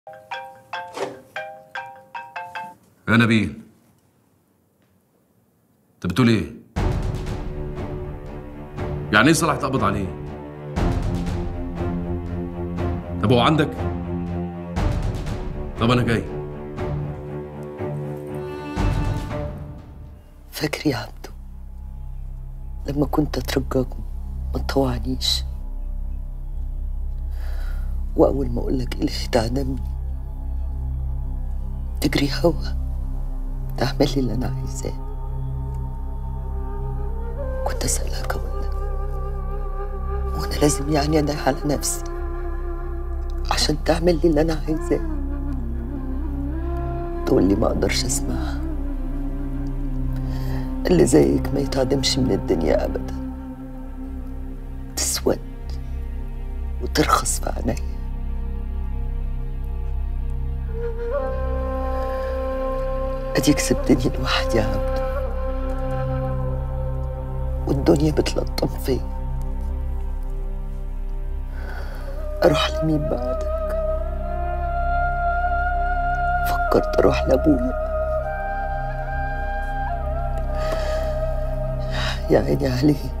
يا نبيل انت بتقول ايه؟ يعني ايه صلاح تقبض عليه؟ طب هو عندك؟ طب انا جاي فاكر يا عبدو لما كنت اترجاكم ما تطوعنيش واول ما اقول لك الهي تعدمني تجري هوا تعمل لي اللي انا عايزاه كنت اسالك اقول لك وانا لازم يعني ادعي على نفسي عشان تعمل لي اللي انا عايزاه تقول لي ما اقدرش اسمعها اللي زيك ما يتعدمش من الدنيا ابدا تسود وترخص في عينيا اديك سبتني لوحدي يا عبد والدنيا بتلطم فيا اروح لمين بعدك فكرت اروح لابويا يا عيني عليه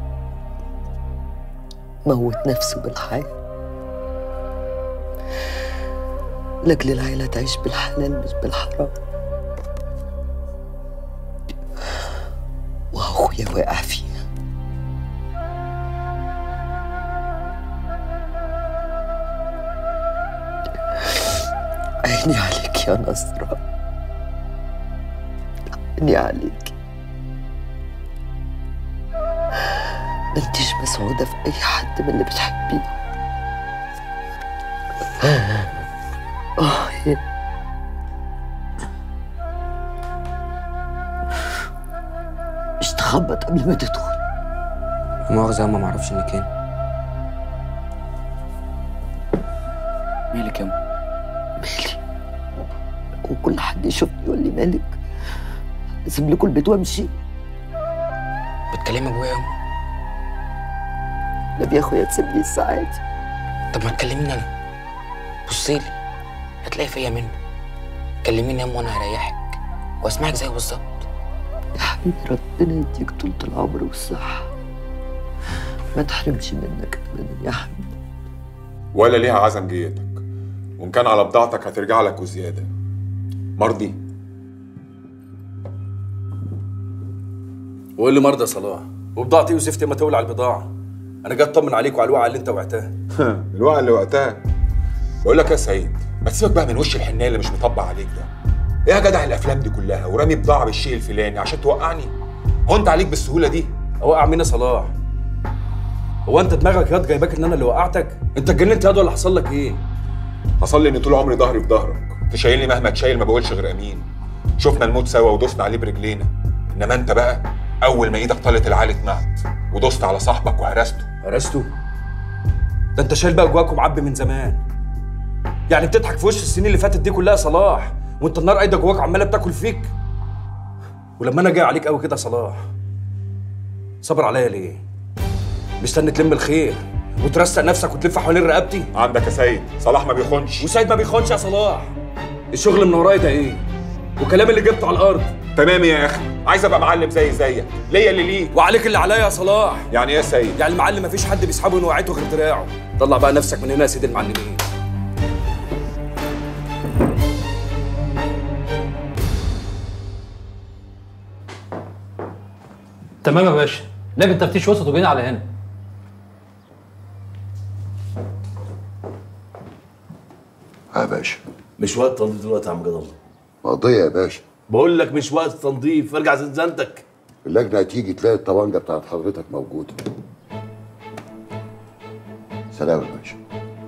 موت نفسه بالحياة لأجل العيلة تعيش بالحلال مش بالحرام وأخويا واقع فيها عيني عليك يا نصرة عيني عليك ما انتيش مسعودة في أي حد من اللي بتحبيه آه يا مش تخبط قبل ما تدخل مؤاخذة ما معرفش انك هنا مالك يا أم؟ مالي وكل حد يشوفني يقول لي مالك اسيب لكم البيت وامشي بتكلمي ابويا يا أم؟ لا يا اخويا تسيبني الساعات طب ما تكلميني انا بصيلي هتلاقي فيا منه كلميني يا أم وانا هريحك واسمعك زي بالظبط يا حبيبي ربنا يديك طولة العمر والصحة ما تحرمش منك ابدا يا حبيبي ولا ليها عزم جيتك وان كان على بضاعتك هترجع لك وزياده مرضي وقول لي مرضى صلاح وبضاعتي وزفتي ما تولع البضاعه انا جاي اطمن عليك وعلى الوعي اللي انت وعتها الوقت اللي وقتها بقول لك يا سعيد ما تسيبك بقى من وش الحنيه اللي مش مطبع عليك ده ايه يا جدع الافلام دي كلها ورامي بضاعه بالشيء الفلاني عشان توقعني هو انت عليك بالسهوله دي اوقع مين يا صلاح هو انت دماغك ياض جايباك ان انا اللي وقعتك انت اتجننت ياض ولا حصل لك ايه حصل لي ان طول عمري ظهري في ظهرك تشايلني مهما تشايل ما بقولش غير امين شفنا الموت سوا ودوسنا عليه برجلينا انما انت بقى اول ما ايدك طالت العالي اتمعت ودوست على صاحبك وهرسته هرسته ده انت شايل بقى جواك ومعبي من زمان يعني بتضحك في وش السنين اللي فاتت دي كلها يا صلاح وانت النار قايده جواك عماله بتاكل فيك ولما انا جاي عليك قوي كده يا صلاح صبر عليا ليه مستني تلم الخير وترستق نفسك وتلف حوالين رقبتي عندك يا سيد صلاح ما بيخونش وسيد ما بيخونش يا صلاح الشغل من ورايا ده ايه وكلام اللي جبته على الارض تمام يا اخي عايز ابقى معلم زي زيك ليا اللي ليك وعليك اللي عليا يا صلاح يعني ايه يا سيد يعني المعلم مفيش حد بيسحبه من وقعته غير دراعه طلع بقى نفسك من هنا يا سيد المعلمين تمام يا باشا لكن تفتيش وسط وجينا على هنا يا باشا مش وقت تنظيف دلوقتي يا عم جد الله مقضية يا باشا بقول لك مش وقت تنظيف ارجع زنزانتك اللجنة هتيجي تلاقي الطبنجة بتاعت حضرتك موجودة سلام يا باشا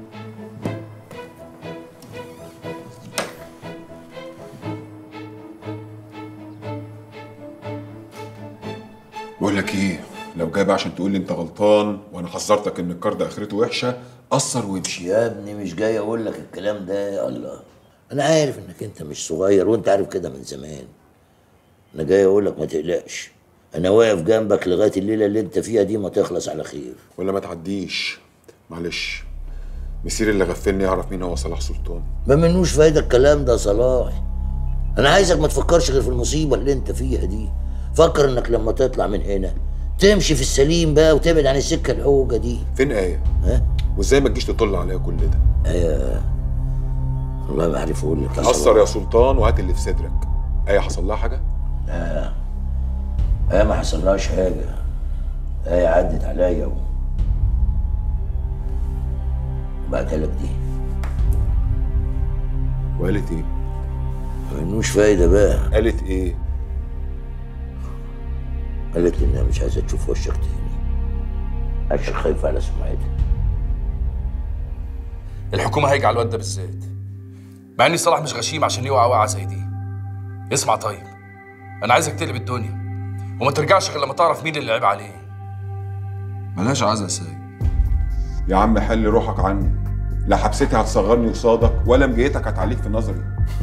بقول لك ايه لو جاي بقى عشان تقول لي انت غلطان وانا حذرتك ان الكارد اخرته وحشه قصر وامشي يا ابني مش جاي اقول لك الكلام ده يا الله انا عارف انك انت مش صغير وانت عارف كده من زمان انا جاي اقول لك ما تقلقش انا واقف جنبك لغايه الليله اللي انت فيها دي ما تخلص على خير ولا ما تعديش معلش مسير اللي غفلني يعرف مين هو صلاح سلطان ما منوش فايدة الكلام ده يا صلاح انا عايزك ما تفكرش غير في المصيبة اللي انت فيها دي فكر انك لما تطلع من هنا تمشي في السليم بقى وتبعد عن السكة الحوجة دي فين آية؟ ها؟ وازاي ما تجيش تطل عليا كل ده؟ والله ما عارف اقول لك يا قصر صلاح. يا سلطان وهات اللي في صدرك آية حصل لها حاجة؟ هي ما حصلهاش حاجة هي عدت عليا و... وبعتها لك دي وقالت ايه؟ ما منوش فايدة بقى قالت ايه؟ قالت لي انها مش عايزة تشوف وشك تاني عشان خايفة على سمعتها الحكومه هيجي على الواد ده بالذات مع ان صلاح مش غشيم عشان يوقع وقعه زي دي اسمع طيب انا عايزك تقلب الدنيا وما ترجعش غير لما تعرف مين اللي لعب عليه ملهاش عزا يا سيد يا عم حل روحك عني لا حبستي هتصغرني قصادك ولا مجيتك هتعليك في نظري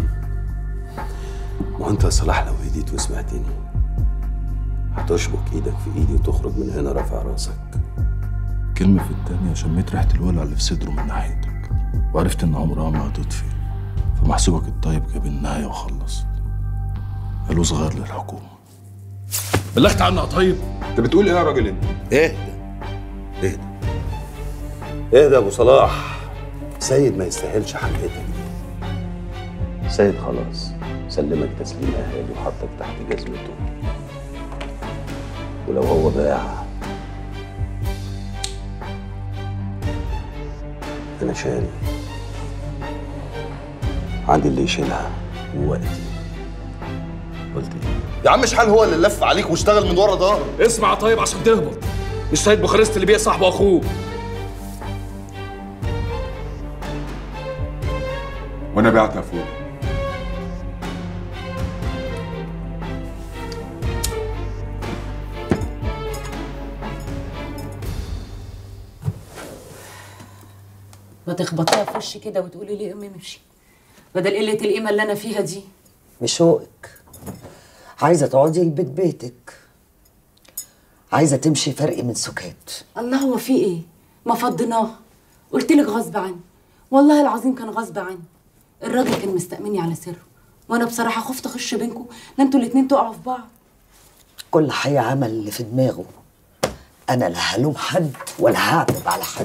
وانت يا صلاح لو هديت وسمعتني هتشبك ايدك في ايدي وتخرج من هنا رافع راسك كلمة في التانية شميت ريحة الولع اللي في صدره من ناحيتك وعرفت إن عمرها ما هتطفي فمحسوبك الطيب جاب النهاية وخلص قالوا صغير للحكومة بلغت عنه يا طيب انت بتقول ايه يا راجل انت؟ اهدى اهدى اهدى يا ابو صلاح سيد ما يستاهلش حاجتك دي سيد خلاص سلمك تسليم اهالي وحطك تحت جزمته ولو هو باع انا شاري عندي اللي يشيلها ووقتي قلت ايه يا عم شحال هو اللي لف عليك واشتغل من ورا ظهرك اسمع طيب عشان تهبط مش سيد بوخارست اللي بيع صاحبه اخوه وانا بعت فوق ما تخبطيها في وشي كده وتقولي لي امي مشي بدل قله القيمه اللي انا فيها دي بشوقك عايزة تقعدي البيت بيتك عايزة تمشي فرق من سكات الله هو في ايه ما فضيناه قلت لك غصب عني والله العظيم كان غصب عني الراجل كان مستأمني على سره وانا بصراحه خفت اخش بينكم لا انتوا الاتنين تقعوا في بعض كل حي عمل اللي في دماغه أنا لا هلوم حد ولا هعتب على حد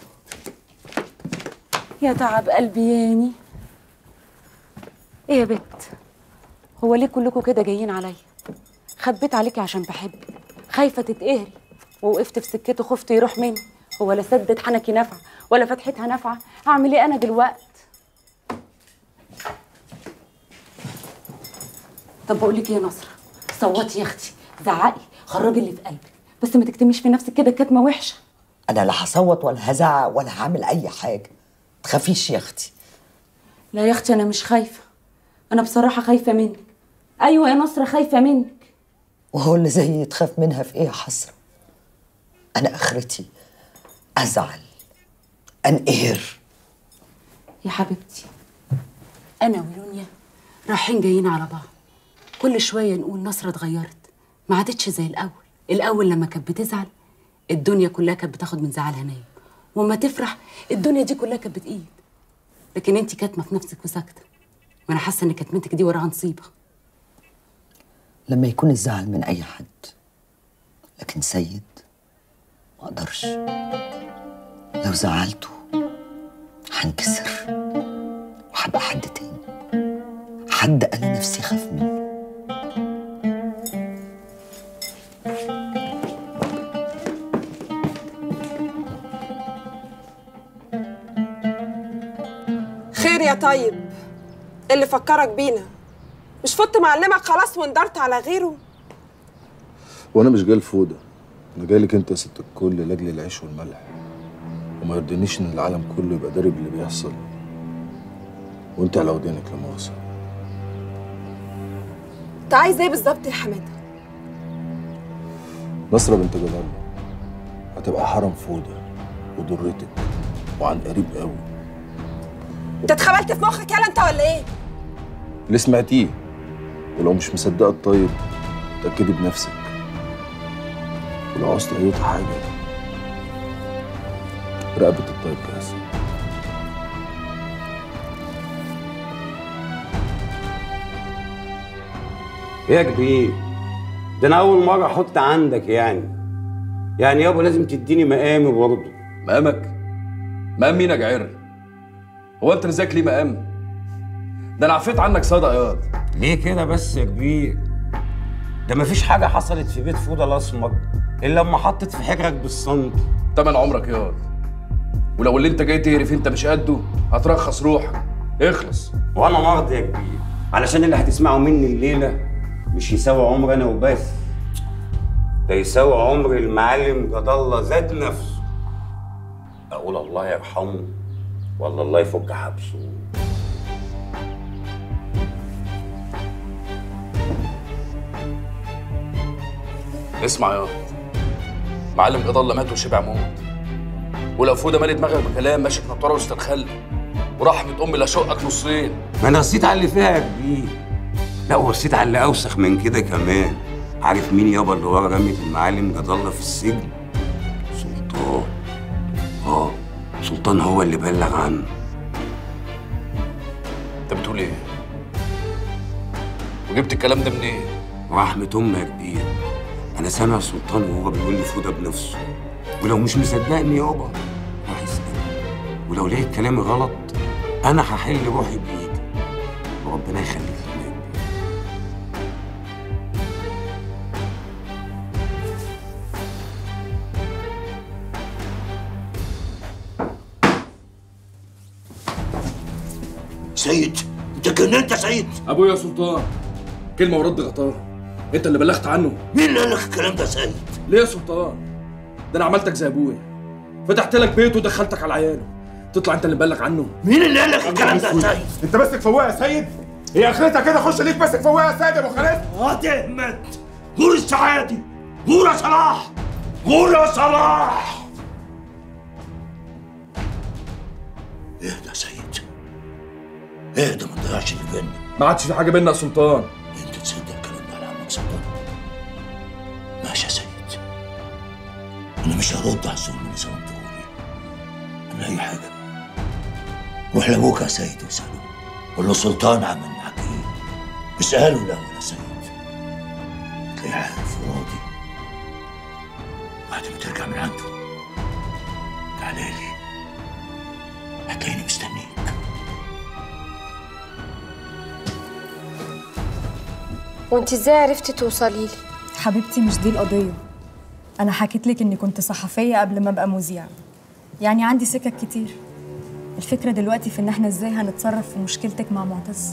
يا تعب قلبي ياني ايه يا بت هو ليه كلكم كده جايين عليا خبيت عليكي عشان بحبك خايفه تتقهري ووقفت في سكته خفت يروح مني هو لا سدت حنكي نافعه ولا فتحتها نافعه هعمل ايه انا دلوقت طب بقول لك ايه يا نصره صوتي يا اختي زعقي خرجي اللي في قلبك بس ما تكتميش في نفسك كده كتمه وحشه أنا لا هصوت ولا هزعق ولا هعمل أي حاجة تخافيش يا أختي لا يا اختي انا مش خايفه انا بصراحه خايفه منك ايوه يا نصره خايفه منك وهو اللي زيي تخاف منها في إيه يا حسرة أنا آخرتي أزعل أنقهر يا حبيبتي انا ولونيا رايحين جايين على بعض كل شويه نقول نصره اتغيرت ما عادتش زي الاول الاول لما كانت بتزعل الدنيا كلها كانت بتاخد من زعلها نايم وما تفرح الدنيا دي كلها كانت بتقيد لكن انت كاتمه في نفسك وساكته وانا حاسه ان كتمتك دي وراها نصيبه لما يكون الزعل من أي حد لكن سيد ما أقدرش لو زعلته هنكسر وهبقى حد تاني حد أنا نفسي أخاف منه خير يا طيب اللي فكرك بينا مش فت معلمك خلاص وندرت على غيره وأنا مش جاي الفودة أنا جاي لك أنت يا ست الكل لأجل العيش والملح وما يرضينيش إن العالم كله يبقى داري باللي بيحصل وأنت على ودانك لا مؤاخذة انت عايز ايه بالظبط يا حماده نصرة بنت جلال الله هتبقى حرم فودة وضرتك وعن قريب قوي انت اتخبلت في مخك يالا انت ولا ايه اللي سمعتيه ولو مش مصدقة الطيب تأكدي بنفسك ولو عوزت أي حاجة رقبة الطيب جاهزة يا كبير ده انا اول مره احط عندك يعني يعني يابا لازم تديني مقامي برضه مقامك مقام مين يا جعير هو انت نزاك ليه مقام ده انا عفيت عنك صدق ياض ليه كده بس يا كبير ده مفيش حاجه حصلت في بيت فوضى الاسمر الا لما حطت في حجرك بالصمت تمن عمرك ياض ولو اللي انت جاي تهرف انت مش قده هترخص روحك اخلص وانا مرضي يا كبير علشان اللي هتسمعه مني الليله مش يساوي عمر انا وبس ده يساوي عمر المعلم جد الله ذات نفسه اقول الله يرحمه ولا الله يفك حبسه اسمع ياض معلم جد الله مات وشبع موت ولو فوده مالي دماغك بكلام ماشي نطاره وسط الخل ورحمة أمي لا شقك نصين ما انا رسيت على اللي فيها يا كبير لا ورسيت على اللي اوسخ من كده كمان عارف مين يابا اللي ورا رمية المعلم جد الله في السجن سلطان اه سلطان هو اللي بلغ عنه انت بتقول ايه؟ وجبت الكلام ده منين؟ رحمة أمي يا كبير أنا سامع سلطان وهو بيقول لي فوده بنفسه ولو مش مصدقني يابا روح اسأل ولو لقيت كلامي غلط أنا هحل روحي بإيدي وربنا يخليك لنا يا كبير. سيد انت جننت يا سيد ابويا يا سلطان كلمة ورد غطاه انت اللي بلغت عنه مين اللي قال لك الكلام ده يا سيد ليه يا سلطان؟ ده انا عملتك زي ابويا فتحت لك بيته ودخلتك على عياله تطلع انت اللي مبلغ عنه مين اللي قال لك الكلام ده يا سيد انت ماسك فواق يا سيد هي اخرتها كده خش ليك ماسك فواق يا سيد يا ابو خالد اه تهمت غور السعادي غور يا صلاح غور يا صلاح اهدى يا سيد اهدى ما تضيعش اللي بينا ما عادش في حاجة بينا يا سلطان انت تصدق الكلام ده على عمك سلطان ماشي يا سيد انا مش هرد على الظلم اللي ظلمته لي انا اي حاجه روح لابوك يا سيد واساله قول له سلطان عمل معاك ايه اساله الاول يا سيد تلاقيه عارف وراضي بعد ما ترجع من عنده تعالى لي هتلاقيني مستنيك وانت ازاي عرفتي توصلي لي حبيبتي مش دي القضية أنا حكيت لك إني كنت صحفية قبل ما أبقى مذيعة يعني عندي سكك كتير الفكرة دلوقتي في إن إحنا إزاي هنتصرف في مشكلتك مع معتز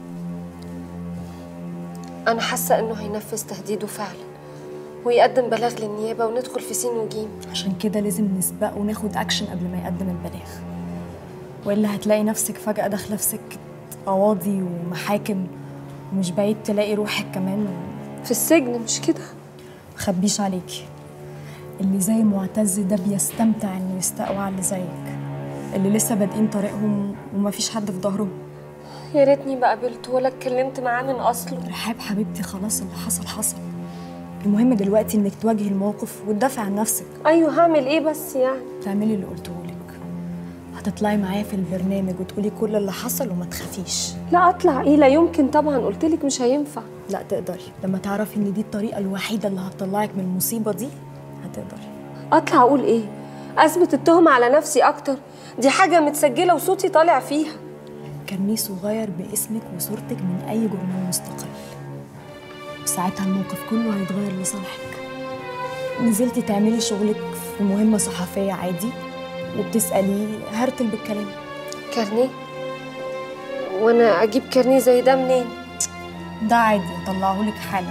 انا حاسه انه هينفذ تهديده فعلا ويقدم بلاغ للنيابه وندخل في سين وجيم عشان كده لازم نسبق وناخد أكشن قبل ما يقدم البلاغ وإلا هتلاقي نفسك فجأة داخلة في سكة قواضي ومحاكم ومش بعيد تلاقي روحك كمان في السجن مش كده مخبيش عليكي اللي زي معتز ده بيستمتع انه يستقوى على اللي زيك اللي لسه بادئين طريقهم ومفيش حد في ظهرهم يا ريتني ما قابلته ولا اتكلمت معاه من اصله رحاب حبيبتي خلاص اللي حصل حصل المهم دلوقتي انك تواجهي الموقف وتدافعي عن نفسك ايوه هعمل ايه بس يعني تعملي اللي قلته لك هتطلعي معايا في البرنامج وتقولي كل اللي حصل وما تخافيش لا اطلع ايه لا يمكن طبعا قلت لك مش هينفع لا تقدري لما تعرفي ان دي الطريقه الوحيده اللي هتطلعك من المصيبه دي هتقدري اطلع اقول ايه اثبت التهمه على نفسي اكتر دي حاجه متسجله وصوتي طالع فيها كارنيه صغير باسمك وصورتك من اي جورنال مستقل وساعتها الموقف كله هيتغير لصالحك نزلتي تعملي شغلك في مهمه صحفيه عادي وبتسالي هرتل بالكلام كارنيه وانا اجيب كارنيه زي ده منين ده عادي اطلعهولك حالا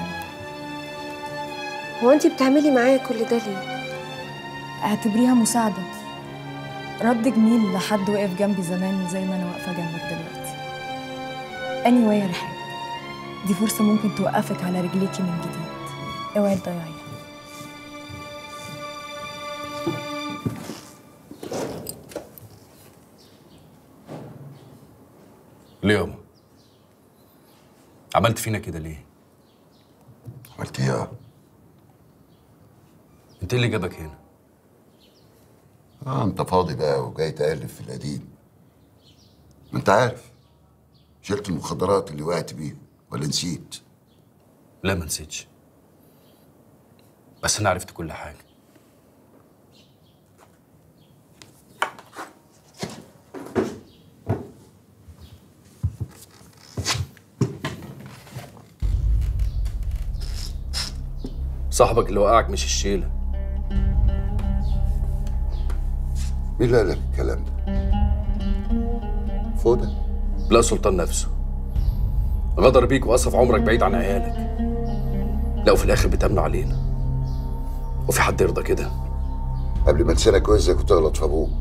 هو انت بتعملي معايا كل ده ليه اعتبريها مساعده رد جميل لحد وقف جنبي زمان زي ما انا واقفه جنبك دلوقتي anyway يا رحاب دي فرصه ممكن توقفك على رجليكي من جديد اوعي تضيعيها ليه يابا؟ عملت فينا كده ليه؟ عملت ايه انت إيه اللي جابك هنا؟ اه انت فاضي بقى وجاي تألف في القديم ما انت عارف شلت المخدرات اللي وقعت بيها ولا نسيت لا ما نسيتش بس انا عرفت كل حاجه صاحبك اللي وقعك مش الشيله مين اللي قال لك الكلام ده؟ فوده لا سلطان نفسه غدر بيك وقصف عمرك بعيد عن عيالك لا وفي الاخر بتأمنوا علينا وفي حد يرضى كده قبل ما لسانك وزك وتغلط في ابوك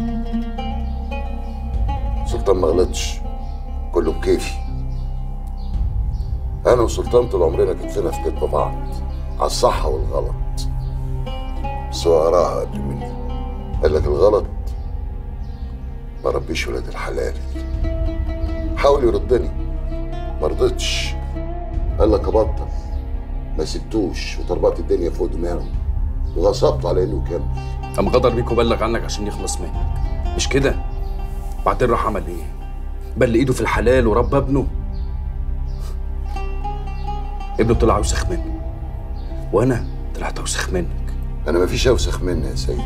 سلطان ما غلطش كله بكيفي انا وسلطان طول عمرنا كتفنا في كتف بعض على الصح والغلط بس هو قراها قبل مني قال لك الغلط ما ربيش ولاد الحلال حاول يردني ما رضيتش قال لك ابطل ما سبتوش وطربقت الدنيا فوق دماغه وغصبت على انه يكمل قام غدر بيك وبلغ عنك عشان يخلص منك مش كده بعدين راح عمل ايه بل ايده في الحلال ورب ابنه ابنه طلع وسخ منه وانا طلعت اوسخ منك انا مفيش اوسخ مني يا سيد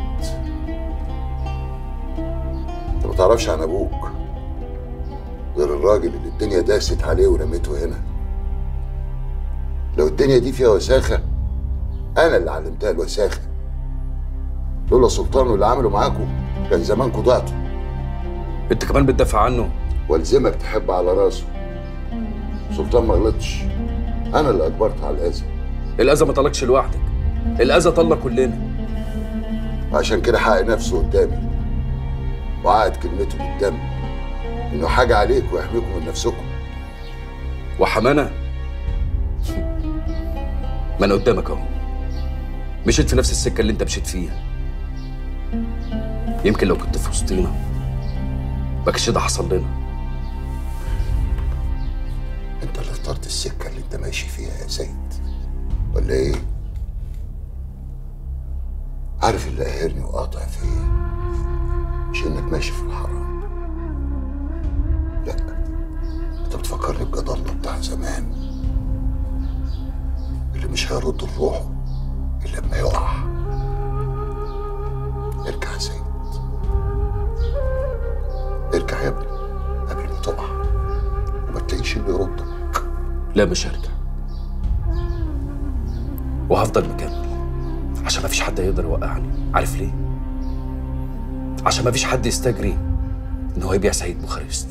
انت ما تعرفش عن ابوك غير الراجل اللي الدنيا داست عليه ورميته هنا لو الدنيا دي فيها وساخه انا اللي علمتها الوساخه لولا سلطان واللي عمله معاكم كان زمانكم ضعتوا انت كمان بتدافع عنه والزمك تحب على راسه سلطان ما غلطش انا اللي اجبرت على الاذى الاذى ما طلقش لوحدك الاذى طلق كلنا عشان كده حق نفسه قدامي وعقد كلمته بالدم انه حاجه عليك ويحميكم من نفسكم وحمانا ما انا قدامك اهو مشيت في نفس السكه اللي انت مشيت فيها يمكن لو كنت في وسطينا ما كانش ده حصل لنا انت اللي اخترت السكه اللي انت ماشي فيها يا سيد ولا ايه عارف اللي قاهرني وقاطع فيا مش انك ماشي في الحرام لا انت بتفكرني بجد الله بتاع زمان اللي مش هيرد روحه الا لما يقع ارجع يا سيد ارجع يا ابني قبل ما تقع وما تلاقيش اللي يردك لا مش هرجع وهفضل مكمل عشان ما فيش حد يقدر يوقعني عارف ليه عشان ما فيش حد يستجري ان هو يبيع سيد بوخارست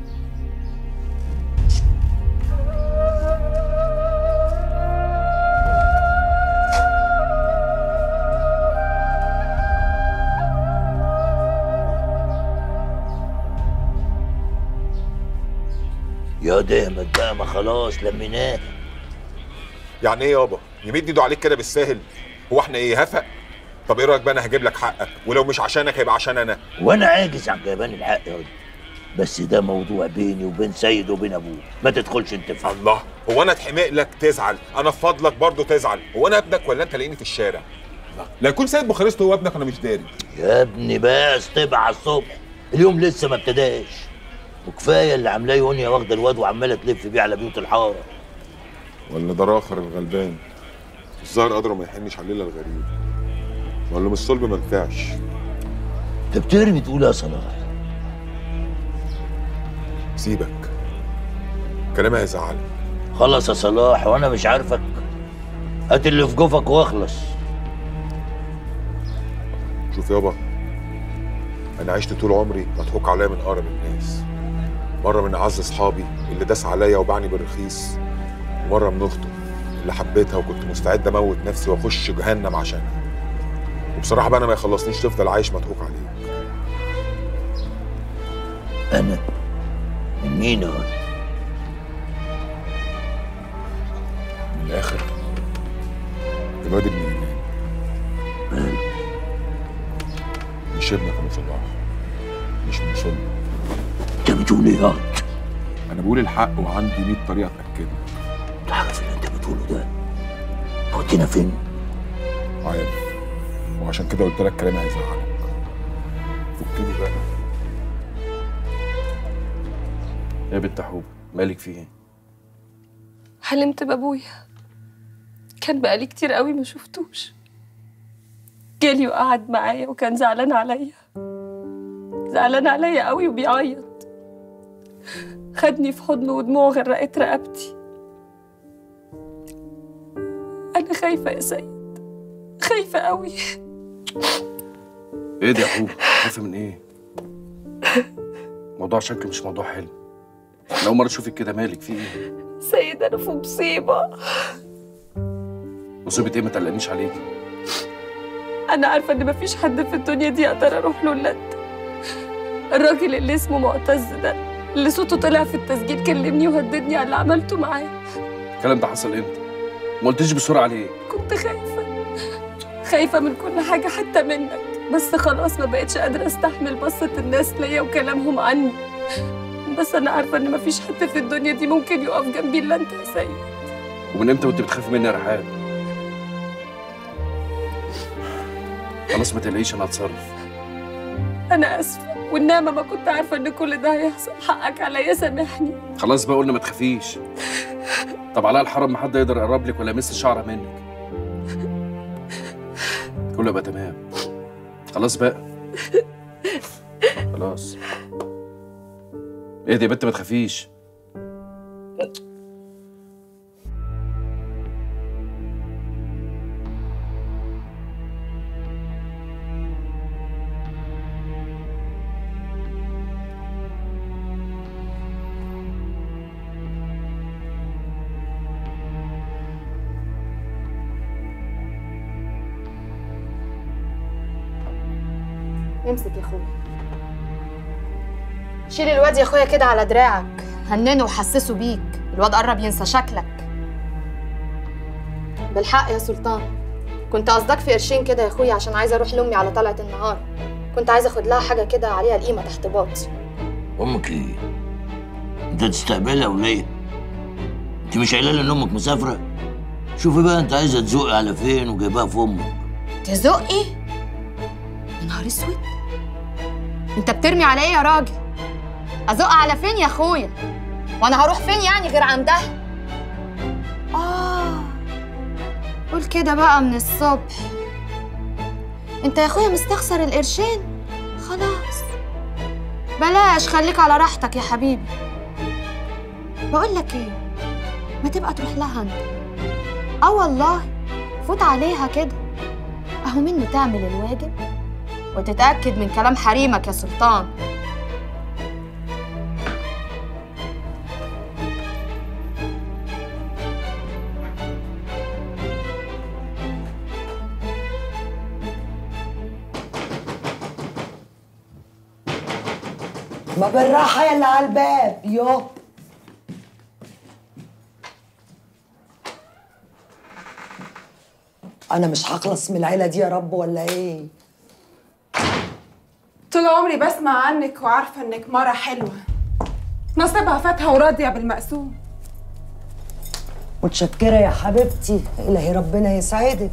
يا دهمت بقى ما خلاص لميناه يعني ايه يابا يمد ايده عليك كده بالساهل هو احنا ايه هفق طب ايه رايك بقى انا هجيب لك حقك ولو مش عشانك هيبقى عشان انا وانا عاجز عن جايبان الحق يا ولد بس ده موضوع بيني وبين سيد وبين ابوه ما تدخلش انت فيه الله هو انا اتحمق لك تزعل انا في فضلك برضه تزعل هو انا ابنك ولا انت لاقيني في الشارع لا يكون سيد بوخارست هو ابنك انا مش داري يا ابني بس تبع على الصبح اليوم لسه ما ابتداش وكفايه اللي عاملاه يونيا واخده الواد وعماله تلف بيه على بيوت الحاره ولا ده راخر الغلبان الظاهر قدره ما يحنش على الليله الغريب ولا من الصلب ما نفعش انت بترمي تقول يا صلاح سيبك كلامي هيزعلك خلص يا صلاح وانا مش عارفك هات اللي في جوفك واخلص شوف يابا انا عشت طول عمري مضحوك عليا من اقرب الناس مره من اعز اصحابي اللي داس عليا وباعني بالرخيص ومره من اخته اللي حبيتها وكنت مستعد اموت نفسي واخش جهنم عشانها وبصراحه بقى انا ما يخلصنيش تفضل عايش مضحوك عليك انا من مين يا ولد؟ من الاخر الواد ابن ايمان مش ابنك ابو صلاح مش من صلب انت بتقول ايه يا ولد؟ انا بقول الحق وعندي 100 طريقه اتاكده تعرف اللي انت بتقوله ده ودينا فين؟ عارف وعشان كده قلت لك كلامي هيزعلك فكني بقى يا بنت حوب مالك في ايه حلمت بابويا كان بقالي كتير قوي ما شفتوش جالي وقعد معايا وكان زعلان عليا زعلان عليا قوي وبيعيط خدني في حضنه ودموعه غرقت رقبتي انا خايفه يا سيد خايفه قوي ايه ده يا اخوك خايفه من ايه موضوع شكل مش موضوع حلو انا اول مره اشوفك كده مالك في ايه سيد انا في مصيبه مصيبه ايه ما تقلقنيش عليكي انا عارفه ان مفيش حد في الدنيا دي اقدر اروح له الا انت الراجل اللي اسمه معتز ده اللي صوته طلع في التسجيل كلمني وهددني على اللي عملته معاه الكلام ده حصل امتى ما قلتيش بسرعه ليه كنت خايفه خايفه من كل حاجه حتى منك بس خلاص ما بقتش قادره استحمل بصه الناس ليا وكلامهم عني بس انا عارفه ان مفيش حد في الدنيا دي ممكن يقف جنبي الا انت يا سيد ومن امتى وانت بتخافي مني يا رحاب خلاص ما تقلقيش انا هتصرف انا اسفه والنعمه ما كنت عارفه ان كل ده هيحصل حقك عليا سامحني خلاص بقى قلنا ما تخافيش طب على الحرام ما حد يقدر يقرب لك ولا يمس شعره منك كله يبقى تمام خلاص بقى خلاص ايه دي يا بنت ما تخافيش امسك يا اخويا شيل الواد يا اخويا كده على دراعك هننه وحسسه بيك الواد قرب ينسى شكلك بالحق يا سلطان كنت قصدك في قرشين كده يا اخويا عشان عايزه اروح لامي على طلعه النهار كنت عايزه اخد لها حاجه كده عليها القيمه تحت باطي امك ايه انت تستقبلها ولا ايه انت مش قايله لي ان امك مسافره شوفي بقى انت عايزه تزوقي على فين وجايباها في امك تزقي يا نهار اسود انت بترمي على ايه يا راجل ازق على فين يا اخويا وانا هروح فين يعني غير عندها اه قول كده بقى من الصبح انت يا اخويا مستخسر القرشين خلاص بلاش خليك على راحتك يا حبيبي بقول لك ايه ما تبقى تروح لها انت اه والله فوت عليها كده اهو منه تعمل الواجب وتتأكد من كلام حريمك يا سلطان ما بالراحة يا اللي على الباب يو أنا مش هخلص من العيلة دي يا رب ولا إيه؟ طول عمري بسمع عنك وعارفة انك مرة حلوة نصيبها فاتها وراضية بالمقسوم متشكرة يا حبيبتي إلهي ربنا يسعدك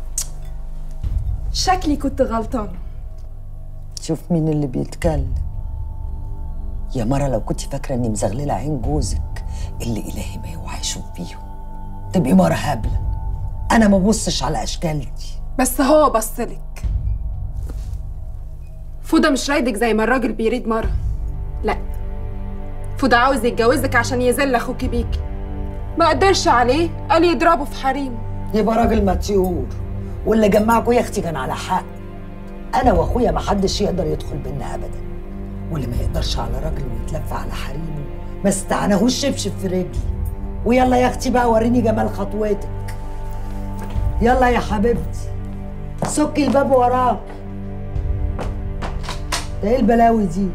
شكلي كنت غلطانة شوف مين اللي بيتكلم يا مرة لو كنت فاكرة إني مزغللة عين جوزك اللي إلهي ما يوعى يشوف بيهم تبقي مرة هبلة أنا ما ببصش على أشكال دي بس هو بصلك فوضى مش رايدك زي ما الراجل بيريد مرة لا فوضى عاوز يتجوزك عشان يذل اخوكي بيكي ما قدرش عليه قال يضربه في حريمه يبقى راجل متيور واللي جمعكوا يا اختي كان على حق انا واخويا ما حدش يقدر يدخل بينا ابدا واللي ما يقدرش على راجل ويتلف على حريمه ما استعناهوش شبشب في رجلي ويلا يا اختي بقى وريني جمال خطوتك يلا يا حبيبتي سكي الباب وراك ده ايه البلاوي دي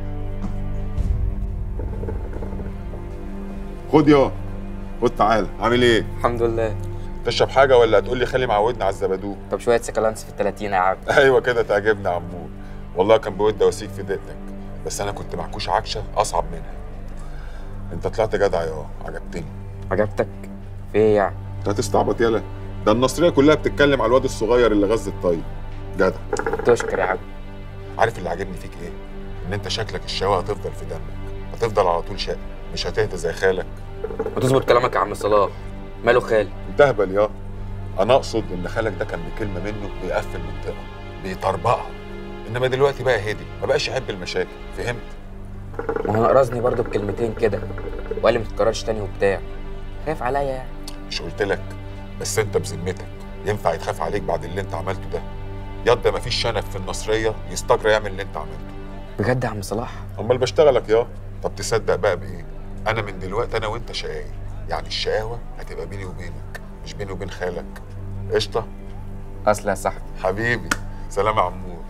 خد يا خد تعالى عامل ايه؟ الحمد لله تشرب حاجه ولا هتقول لي خلي معودنا على الزبادو طب شويه سكالانس في التلاتين يا عم ايوه كده تعجبني يا عمور والله كان بود اواسيك في دقتك بس انا كنت معكوش عكشه اصعب منها انت طلعت جدع يا عجبتني عجبتك في ايه يعني انت هتستعبط يالا ده النصريه كلها بتتكلم على الواد الصغير اللي غز الطيب جدع تشكر يا عم عارف اللي عاجبني فيك ايه ان انت شكلك الشقاوه هتفضل في دمك هتفضل على طول شقي مش هتهدى زي خالك وتظبط كلامك يا عم صلاح ماله خالي انت اهبل يا انا اقصد ان خالك ده كان بكلمه منه بيقفل منطقه بيطربقها انما دلوقتي بقى هدي ما بقاش يحب المشاكل فهمت ما هو نقرزني برضه بكلمتين كده وقال لي ما تتكررش تاني وبتاع خايف عليا يعني مش قلت لك بس انت بذمتك ينفع يتخاف عليك بعد اللي انت عملته ده ياض ما فيش شنب في النصريه يستجرى يعمل اللي انت عملته بجد يا عم صلاح امال بشتغلك يا طب تصدق بقى بايه انا من دلوقتي انا وانت شقايق يعني الشقاوه هتبقى بيني وبينك مش بيني وبين خالك قشطه اصل يا صاحبي حبيبي سلام يا عمور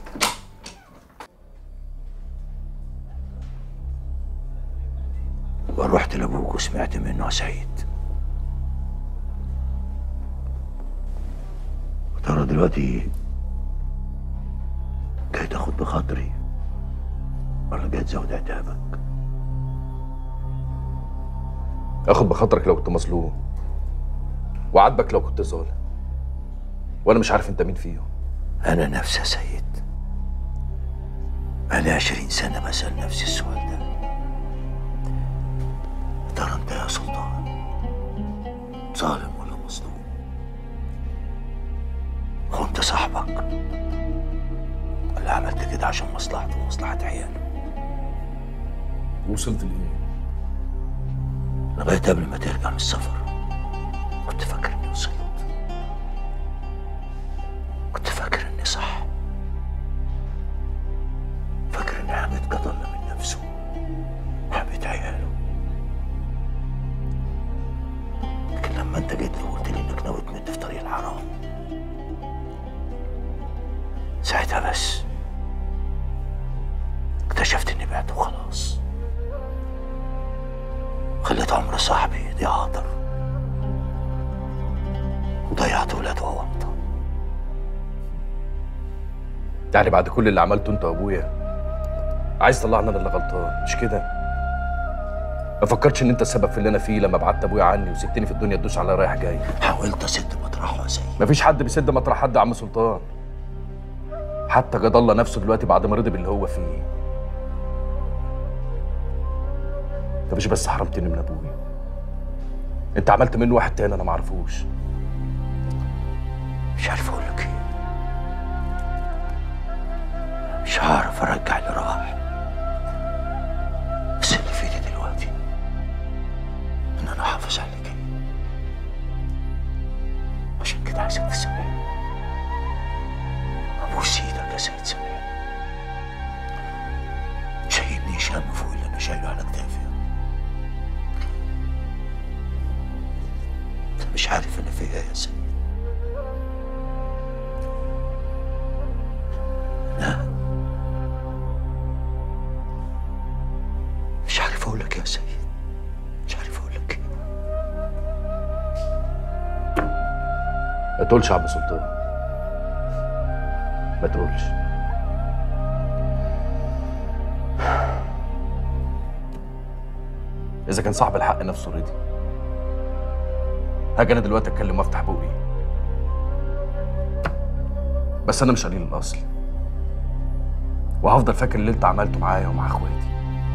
ورحت لابوك وسمعت منه يا سعيد ترى دلوقتي جاي تاخد بخاطري ولا جاي تزود عتابك اخد بخاطرك لو كنت مظلوم وعاتبك لو كنت ظالم وانا مش عارف انت مين فيهم انا نفسي يا سيد بقالي عشرين سنة بسأل نفسي السؤال ده ترى انت يا سلطان ظالم ولا مظلوم خنت صاحبك ولا عملت كده عشان مصلحته ومصلحة عياله وصلت لايه؟ لغاية قبل ما ترجع من السفر كنت فاكر اني وصلت كنت فاكر اني صح فاكر اني حميت قتل من نفسه حميت عياله لكن لما انت جيت لي وقلت لي انك ناوي تمد في طريق الحرام ساعتها بس اكتشفت اني بعت وخلاص خليت عمر صاحبي يضيع هدر وضيعت ولاده ووطه يعني بعد كل اللي عملته انت وابويا عايز تطلعني انا اللي غلطان مش كده ما فكرتش ان انت السبب في اللي انا فيه لما بعدت ابويا عني وسبتني في الدنيا تدوس على رايح جاي حاولت اسد مطرحه يا سيد مفيش حد بيسد مطرح حد يا عم سلطان حتى جد الله نفسه دلوقتي بعد ما رضي باللي هو فيه انت مش بس حرمتني من ابويا انت عملت منه واحد تاني انا معرفوش مش عارف اقول لك ايه مش هعرف ارجع اللي راح بس اللي في ايدي دلوقتي ان انا احافظ على اللي جاي عشان كده عايزك تسامحني ابوس ايدك يا سيد سامحني شايلنيش هم فوق اللي انا شايله على كتافي انت مش عارف انا فيها يا سيد لا مش عارف اقول لك يا سيد مش عارف اقول لك ما تقولش يا عم سلطان ما تقولش اذا كان صاحب الحق نفسه رضي هاجي انا دلوقتي اتكلم وافتح بوقي بس انا مش قليل الاصل وهفضل فاكر اللي انت عملته معايا ومع اخواتي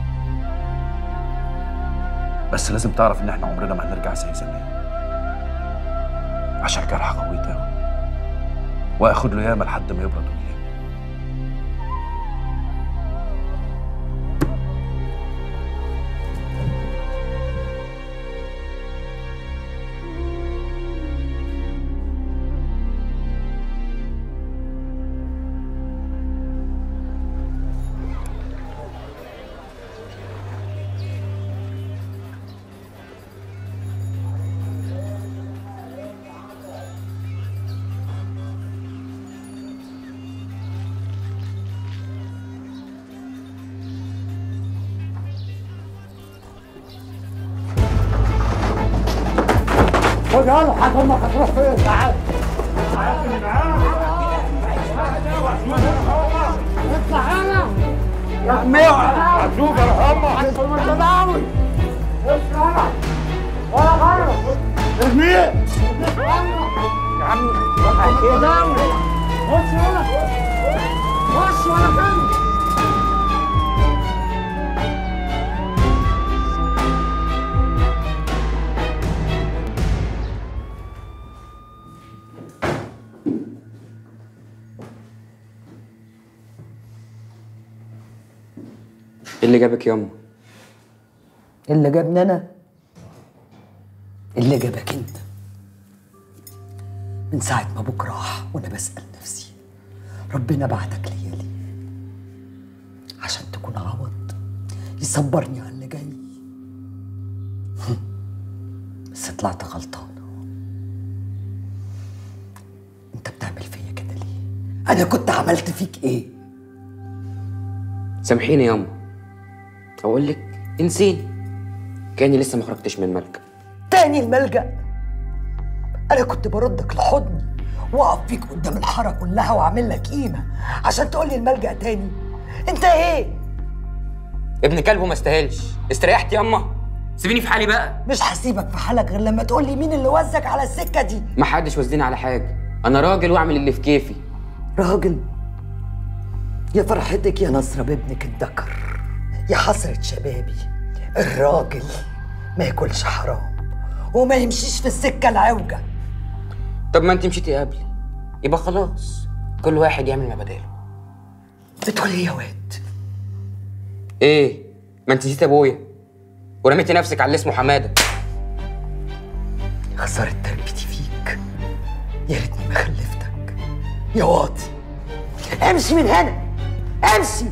بس لازم تعرف ان احنا عمرنا ما هنرجع زي زمان عشان الجرح قوي قوي واخد له ياما لحد ما يبرد ويلم خد يلا حد امك هتروح فين تعال اطلع يلا يا عمي هتشوف ارحمك انت مش دعوي اطلع ولا غيره ارميه يا عم خش يلا خش ولا كلمه اللي جابك ياما اللي جابني انا اللي جابك انت من ساعة ما ابوك راح وانا بسأل نفسي ربنا بعتك ليا ليه عشان تكون عوض يصبرني على اللي جاي بس طلعت غلطانة انت بتعمل فيا كده ليه انا كنت عملت فيك ايه سامحيني ياما اقول لك انسيني كاني لسه ما خرجتش من ملكه تاني الملجأ أنا كنت بردك لحضني وأقف فيك قدام الحارة كلها وأعمل لك قيمة عشان تقول لي الملجأ تاني أنت إيه؟ ابن كلب وما استاهلش استريحت ياما سيبيني في حالي بقى مش هسيبك في حالك غير لما تقول لي مين اللي وزك على السكة دي ما حدش وزني على حاجه انا راجل واعمل اللي في كيفي راجل يا فرحتك يا نصرة بابنك الذكر يا حسرة شبابي الراجل ما ياكلش حرام وما يمشيش في السكة العوجة طب ما انت مشيتي قبلي يبقى خلاص كل واحد يعمل ما بداله بتقول ايه يا واد ايه ما انت نسيت ابويا ورميتي نفسك على اللي اسمه حماده خسارة تربيتي فيك يا ريتني ما خلفتك يا واطي امشي من هنا امشي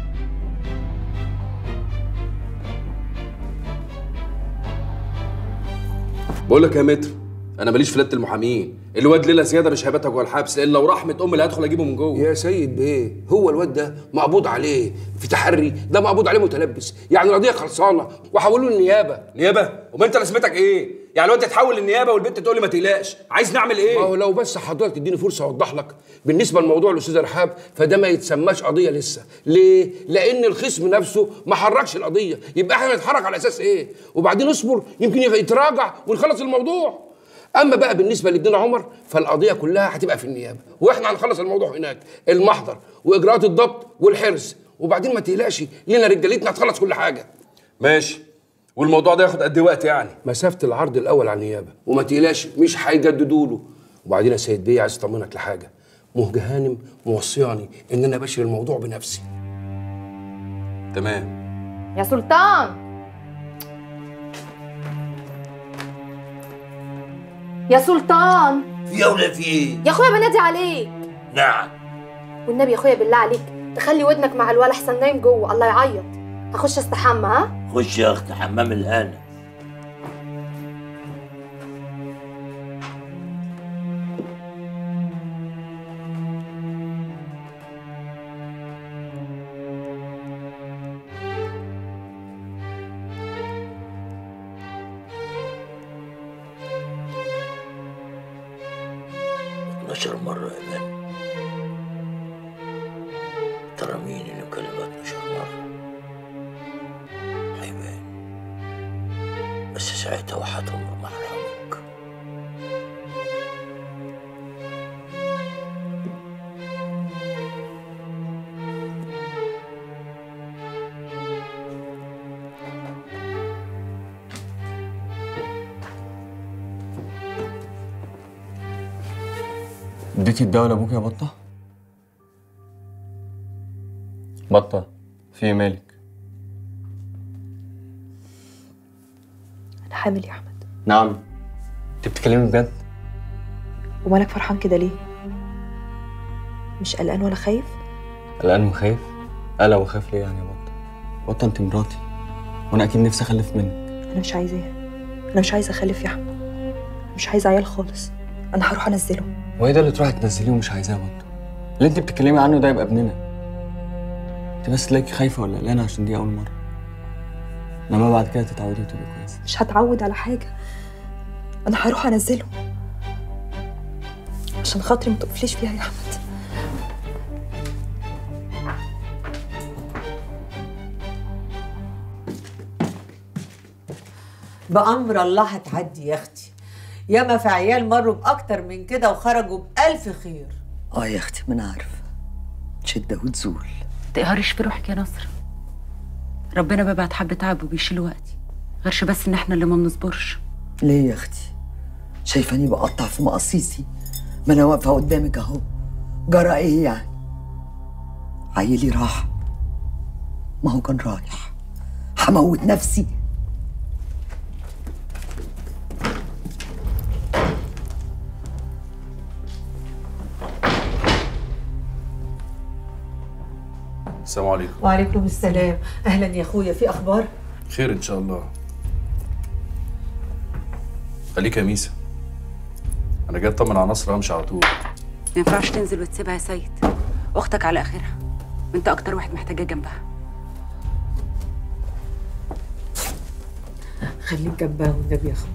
بقول لك يا متر انا ماليش في ليله المحامين الواد ليله زياده مش هيباتها جوه الحبس الا ورحمه امي اللي هدخل اجيبه من جوه يا سيد بيه هو الواد ده مقبوض عليه في تحري ده مقبوض عليه متلبس يعني القضيه خلصانه وحولوه النيابه نيابه وما انت لازمتك ايه يعني الواد تتحول للنيابه والبنت تقول لي ما تقلقش عايز نعمل ايه ما هو لو بس حضرتك تديني فرصه اوضح لك بالنسبه لموضوع الاستاذ رحاب فده ما يتسماش قضيه لسه ليه لان الخصم نفسه ما حركش القضيه يبقى احنا نتحرك على اساس ايه وبعدين اصبر يمكن يتراجع ونخلص الموضوع اما بقى بالنسبه لابننا عمر فالقضيه كلها هتبقى في النيابه واحنا هنخلص الموضوع هناك المحضر واجراءات الضبط والحرز وبعدين ما تقلقش لينا رجالتنا هتخلص كل حاجه ماشي والموضوع ده ياخد قد ايه وقت يعني مسافه العرض الاول على النيابه وما تقلقش مش هيجددوا له وبعدين يا سيد بيه عايز اطمنك لحاجه مهجة هانم موصياني ان انا بشر الموضوع بنفسي تمام يا سلطان يا سلطان في يا ولا في ايه؟ يا اخويا بنادي عليك نعم والنبي يا اخويا بالله عليك تخلي ودنك مع الولا احسن نايم جوه الله يعيط هخش استحمى ها خش يا اختي حمام الهنا اتناشر مرة يا مان ترى مين اللي كلمة اتناشر مرة هيبان بس ساعتها وحتمر محرمك اديتي الدواء لابوك يا بطة؟ بطة في إيه مالك؟ انا حامل يا احمد نعم انت بتتكلمي بجد؟ ومالك فرحان كده ليه مش قلقان ولا خايف قلقان وخايف؟ قلق وخايف ليه يعني يا بطة؟ بطة انت مراتي وانا اكيد نفسي اخلف منك انا مش عايزاه انا مش عايزه اخلف يا احمد مش عايزه عيال خالص انا هروح انزله وايه ده اللي تروحي تنزليه ومش عايزاه يا بطة؟ اللي انت بتتكلمي عنه ده يبقى ابننا انت بس تلاقيكي خايفة ولا قلقانة عشان دي أول مرة انما بعد كده تتعودي وتبقي كويسة مش هتعود على حاجه انا هروح انزله عشان خاطري ما تقفليش فيها يا احمد بأمر الله هتعدي يا أختي ياما في عيال مروا بأكتر من كده وخرجوا بألف خير اه يا اختي ما انا عارفه تشده وتزول تقهرش في روحك يا نصر ربنا بيبعت حبة تعب وبيشيل وقتي غيرش بس ان احنا اللي ما بنصبرش ليه يا اختي شايفاني بقطع في مقاصيصي ما انا واقفه قدامك اهو جرى ايه يعني عيلي راح ما هو كان رايح هموت نفسي السلام عليكم وعليكم السلام اهلا يا اخويا في اخبار خير ان شاء الله خليك يا ميسا انا جاي اطمن على نصر همشي على طول ما ينفعش تنزل وتسيبها يا سيد اختك على اخرها وانت اكتر واحد محتاجاه جنبها خليك جنبها والنبي يا اخويا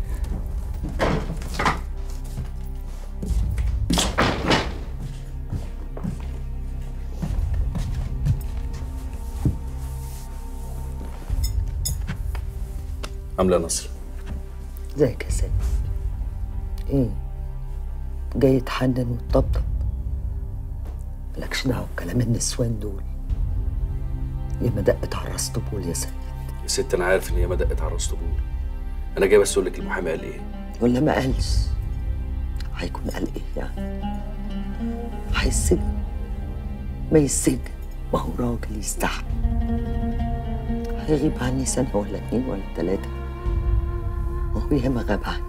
عامله يا نصر ازيك يا سيد ايه جاي تحنن وتطبطب مالكش دعوه بكلام النسوان دول يا ما دقت على الراس طبول يا سيد يا ست انا عارف ان هي ما دقت على راس طبول انا جاي بس اقول لك المحامي قال ايه ولا ما قالش هيكون قال ايه يعني هيسجن ما يسجن ما هو راجل يستحمل هيغيب عني سنة ولا اتنين ولا تلاتة وهو ياما غاب عني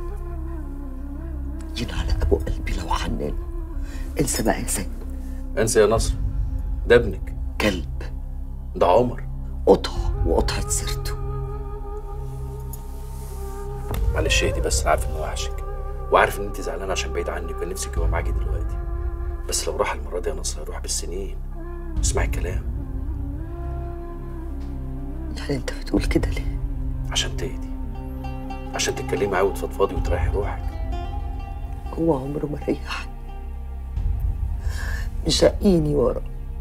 ينعل أبو قلبي لو حنان انسى بقى يا سيد انسى يا نصر ده ابنك كلب ده عمر قطع وقطعت سيرته معلش اهدي بس انا عارف انه وحشك وعارف ان انت زعلانه عشان بعيد عني وكان نفسك يبقى معاكي دلوقتي بس لو راح المره دي يا نصر هيروح بالسنين اسمعي الكلام يعني انت بتقول كده ليه؟ عشان تهدي عشان تتكلمي معاه وتفضفضي وتريحي روحك هو عمره ما ريحني مشقيني ورا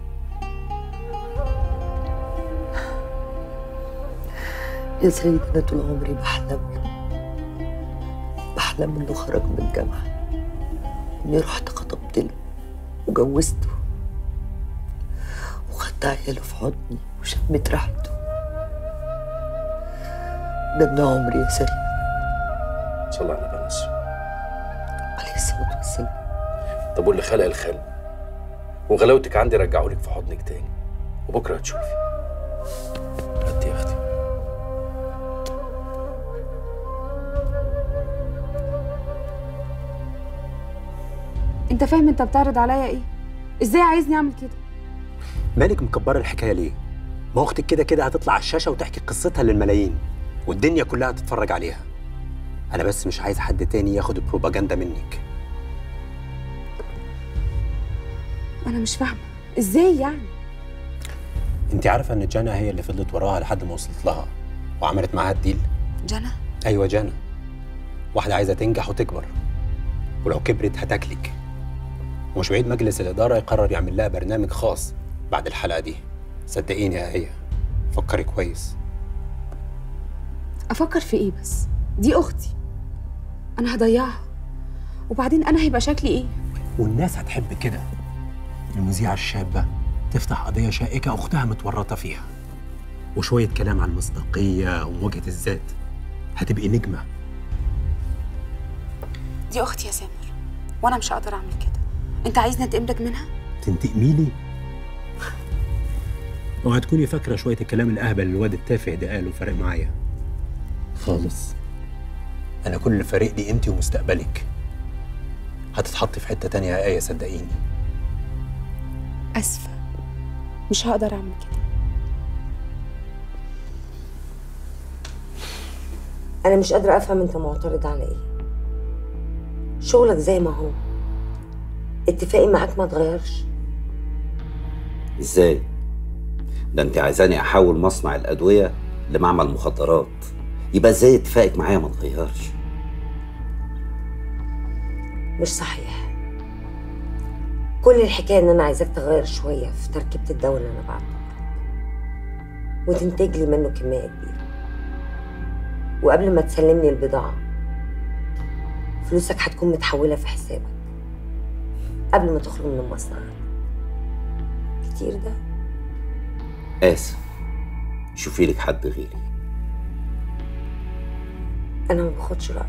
يا سيد انا طول عمري بحلم له بحلم انه خرج من الجامعه اني رحت خطبت له وجوزته وخدت عياله في حضني وشمت ريحته ده ابن عمري يا سيد صلى على النبي نصر عليه الصلاه والسلام طب واللي خلق الخلق وغلاوتك عندي رجعهولك في حضنك تاني وبكره هتشوفي هدي يا اختي انت فاهم انت بتعرض عليا ايه ازاي عايزني اعمل كده مالك مكبره الحكايه ليه؟ ما اختك كده كده هتطلع على الشاشه وتحكي قصتها للملايين والدنيا كلها هتتفرج عليها انا بس مش عايز حد تاني ياخد البروباجندا منك انا مش فاهمه ازاي يعني انت عارفه ان جانا هي اللي فضلت وراها لحد ما وصلت لها وعملت معاها الديل جنى ايوه جانا واحده عايزه تنجح وتكبر ولو كبرت هتاكلك ومش بعيد مجلس الاداره يقرر يعمل لها برنامج خاص بعد الحلقه دي صدقيني يا هي فكري كويس افكر في ايه بس دي اختي انا هضيعها وبعدين انا هيبقى شكلي ايه والناس هتحب كده المذيعة الشابة تفتح قضية شائكة أختها متورطة فيها وشوية كلام عن المصداقية ومواجهة الذات هتبقي نجمة دي اختي يا سامر وانا مش هقدر اعمل كده انت عايزني انتقم لك منها تنتقمي لي اوعى تكوني فاكرة شوية الكلام الأهبل اللي الواد التافه ده قاله فرق معايا خالص أنا كل اللي فارق لي أنت ومستقبلك هتتحطي في حتة تانية يا آية صدقيني اسفه مش هقدر اعمل كده أنا مش قادرة أفهم أنت معترض على إيه شغلك زي ما هو اتفاقي معاك ما اتغيرش ازاي؟ ده انت عايزاني احول مصنع الادويه لمعمل مخدرات يبقى ازاي اتفاقك معايا ما اتغيرش؟ مش صحيح كل الحكاية إن أنا عايزاك تغير شوية في تركيبة الدواء اللي أنا بعته وتنتج لي منه كمية كبيرة وقبل ما تسلمني البضاعة فلوسك هتكون متحولة في حسابك قبل ما تخرج من المصنع كتير ده اسف شوفي لك حد غيري أنا ما باخدش رأيك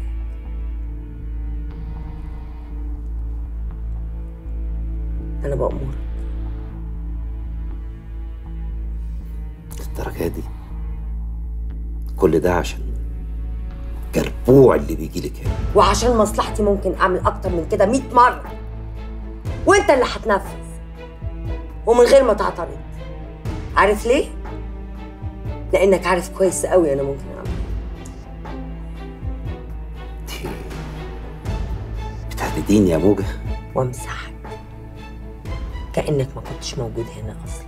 أنا بأمرك الدرجه دي كل ده عشان جربوع اللي بيجي لك هنا وعشان مصلحتي ممكن اعمل اكتر من كده 100 مره وانت اللي هتنفذ ومن غير ما تعترض عارف ليه لانك عارف كويس قوي انا ممكن اعمل بتهدديني يا موجة وامسحك كانك ما كنتش موجود هنا اصلا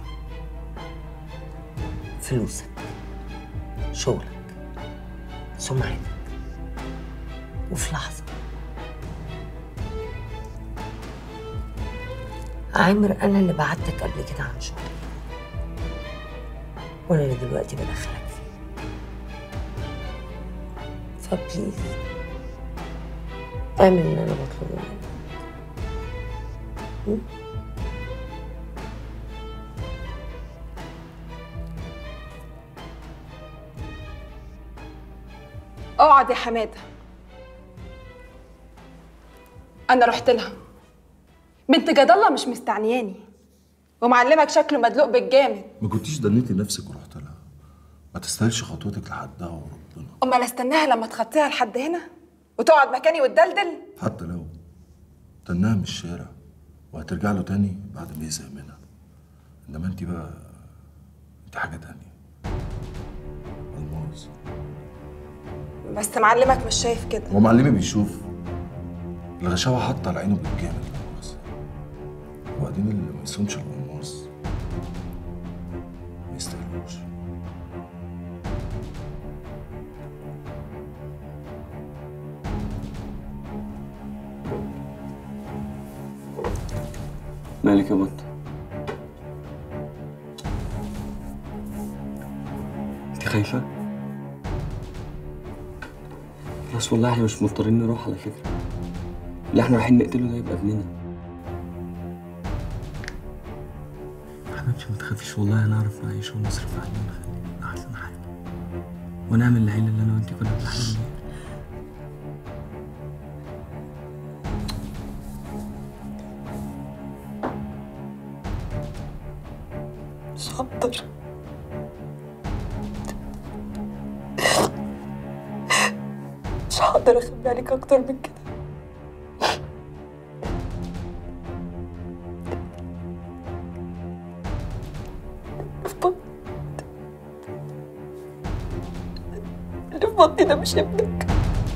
فلوسك شغلك سمعتك وفي لحظه عامر انا اللي بعتك قبل كده عن شغلي وانا اللي دلوقتي بدخلك فيه فبليز اعمل اللي انا بطلبه منك م? اقعد يا حماده انا رحت لها بنت جد الله مش مستعنياني ومعلمك شكله مدلوق بالجامد ما كنتيش دنيتي نفسك ورحت لها ما تستاهلش خطوتك لحدها وربنا امال استناها لما تخطيها لحد هنا وتقعد مكاني وتدلدل حتى لو تناها من الشارع وهترجع له تاني بعد ما يزهق منها انما انت بقى انت حاجه تانية الماس بس معلمك مش شايف كده هو معلمي بيشوف الغشاوة حاطة على عينه بالجامد الماس وبعدين اللي ما يصونش الالماس ما يستاهلوش مالك يا بط انت خايفة؟ بس والله احنا مش مضطرين نروح على فكرة اللي احنا رايحين نقتله ده يبقى ابننا حبيبتي ما تخافيش والله هنعرف نعيش ونصرف عليه ونخليه احسن حاجة ونعمل العيلة اللي انا وانت كنا بنحلم بيها مش هقدر مش هقدر اخبي عليك اكتر من كده اللي في بطني ده مش ابنك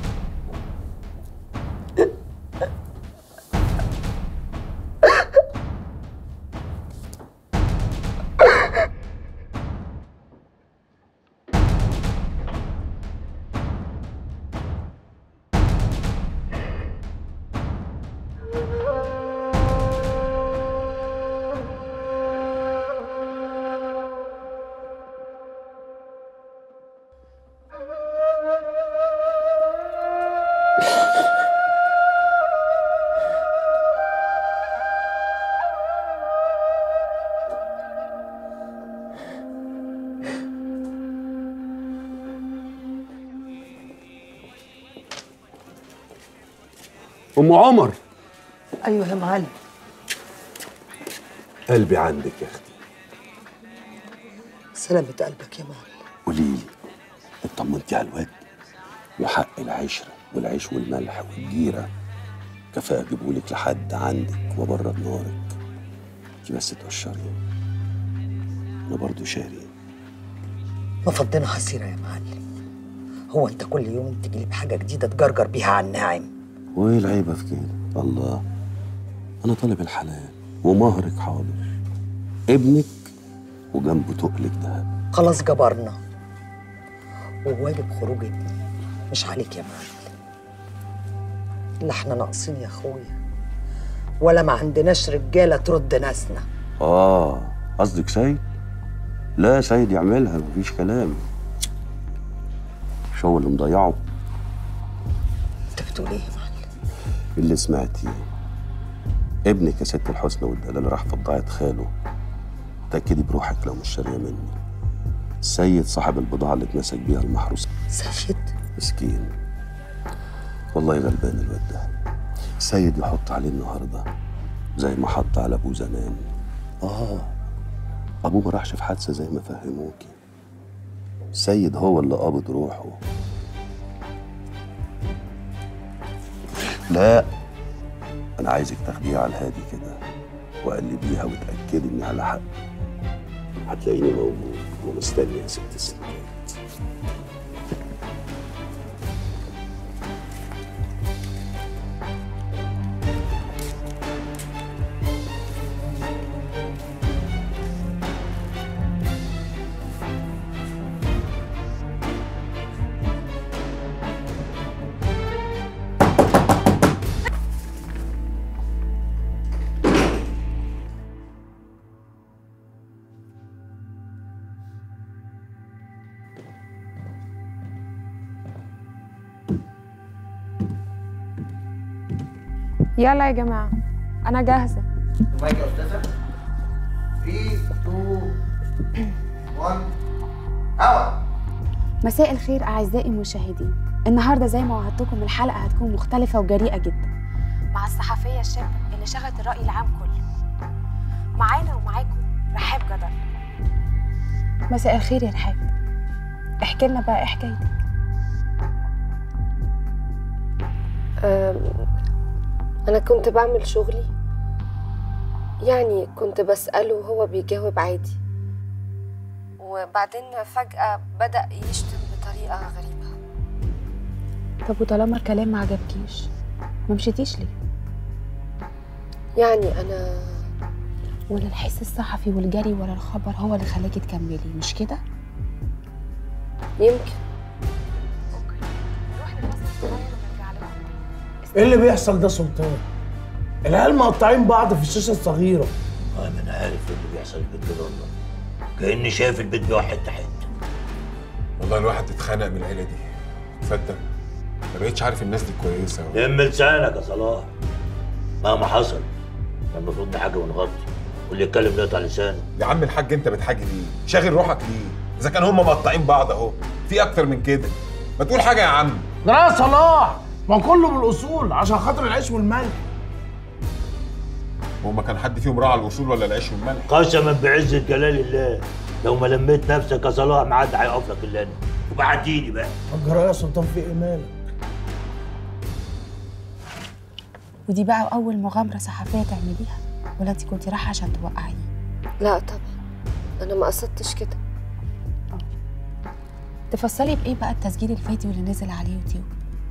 ام عمر ايوه يا معلم قلبي عندك يا اختي سلامة قلبك يا معلم قولي لي اطمنتي على الواد وحق العشره والعيش والملح والجيره كفايه اجيبهولك لحد عندك وابرد نارك انت بس تقشري انا برضو شاري ما فضينا حسيرة يا معلم هو انت كل يوم تجي لي بحاجة جديدة تجرجر بيها على الناعم وايه العيبه في كده الله انا طالب الحلال ومهرك حاضر ابنك وجنبه تقلك دهب خلاص جبرنا وواجب خروج ابني مش عليك يا معلم لا احنا ناقصين يا اخويا ولا ما عندناش رجاله ترد ناسنا اه قصدك سيد لا سيد يعملها مفيش كلام شو اللي مضيعه انت بتقول ايه يا معلم اللي سمعتيه ابنك يا ست الحسنى والدلال راح في بضاعة خاله تأكدي بروحك لو مش شارية مني السيد صاحب البضاعة اللي اتمسك بيها المحروس سيد مسكين والله غلبان الواد ده السيد يحط عليه النهارده زي ما حط على ابوه زمان اه ابوه ما راحش في حادثه زي ما فهموكي السيد هو اللي قابض روحه لا انا عايزك تاخديها على الهادي كده وقلبيها وتاكدي اني على حق هتلاقيني موجود ومستني يا ست السنين يلا يا جماعة أنا جاهزة مايك يا استاذه 3 2 1 هوا مساء الخير أعزائي المشاهدين النهاردة زي ما وعدتكم الحلقة هتكون مختلفة وجريئة جدا مع الصحفية الشابة اللي شغلت الرأي العام كله معانا ومعاكم رحاب جدل مساء الخير يا رحاب احكي لنا بقى ايه حكايتك أم، أنا كنت بعمل شغلي يعني كنت بسأله وهو بيجاوب عادي وبعدين فجأة بدأ يشتم بطريقة غريبة طب وطالما الكلام ما عجبكيش ما مشيتيش ليه يعني أنا ولا الحس الصحفي والجري ورا الخبر هو اللي خلاكي تكملي مش كده يمكن ايه اللي بيحصل ده سلطان؟ العيال مقطعين بعض في الشاشه الصغيره اه ما انا عارف إيه اللي بيحصل في البيت ده والله كاني شايف البيت بيقع حته حته والله الواحد اتخانق من العيله دي تصدق ما بقتش عارف الناس دي كويسه و... لم لسانك يا صلاح مهما حصل كان المفروض نحاجي ونغطي واللي يتكلم يقطع لسانه يا عم الحاج انت بتحاجي ليه؟ شاغل روحك ليه؟ اذا كان هم مقطعين بعض اهو في اكتر من كده ما تقول حاجه يا عم لا يا صلاح ما كله بالاصول عشان خاطر العيش والملح هما كان حد فيهم راعى الوصول ولا العيش والملح؟ قسما بعزة جلال الله لو ما لميت نفسك يا صلاح ما حد هيقف لك الا انا وبعديني بقى الجرايه يا سلطان في ايه مالك؟ ودي بقى اول مغامره صحفيه تعمليها ولا انت كنت رايحه عشان توقعيني لا طبعا أنا ما قصدتش كده تفصلي بايه بقى التسجيل الفيديو اللي نزل على اليوتيوب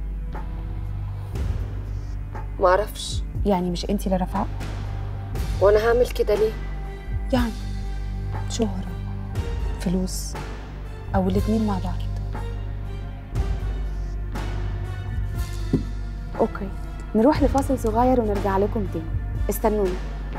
معرفش يعني مش انت اللي رافعاه وأنا هعمل كده ليه؟ يعني شهرة فلوس أو الاتنين مع بعض أوكي نروح لفاصل صغير ونرجع لكم تاني استنوني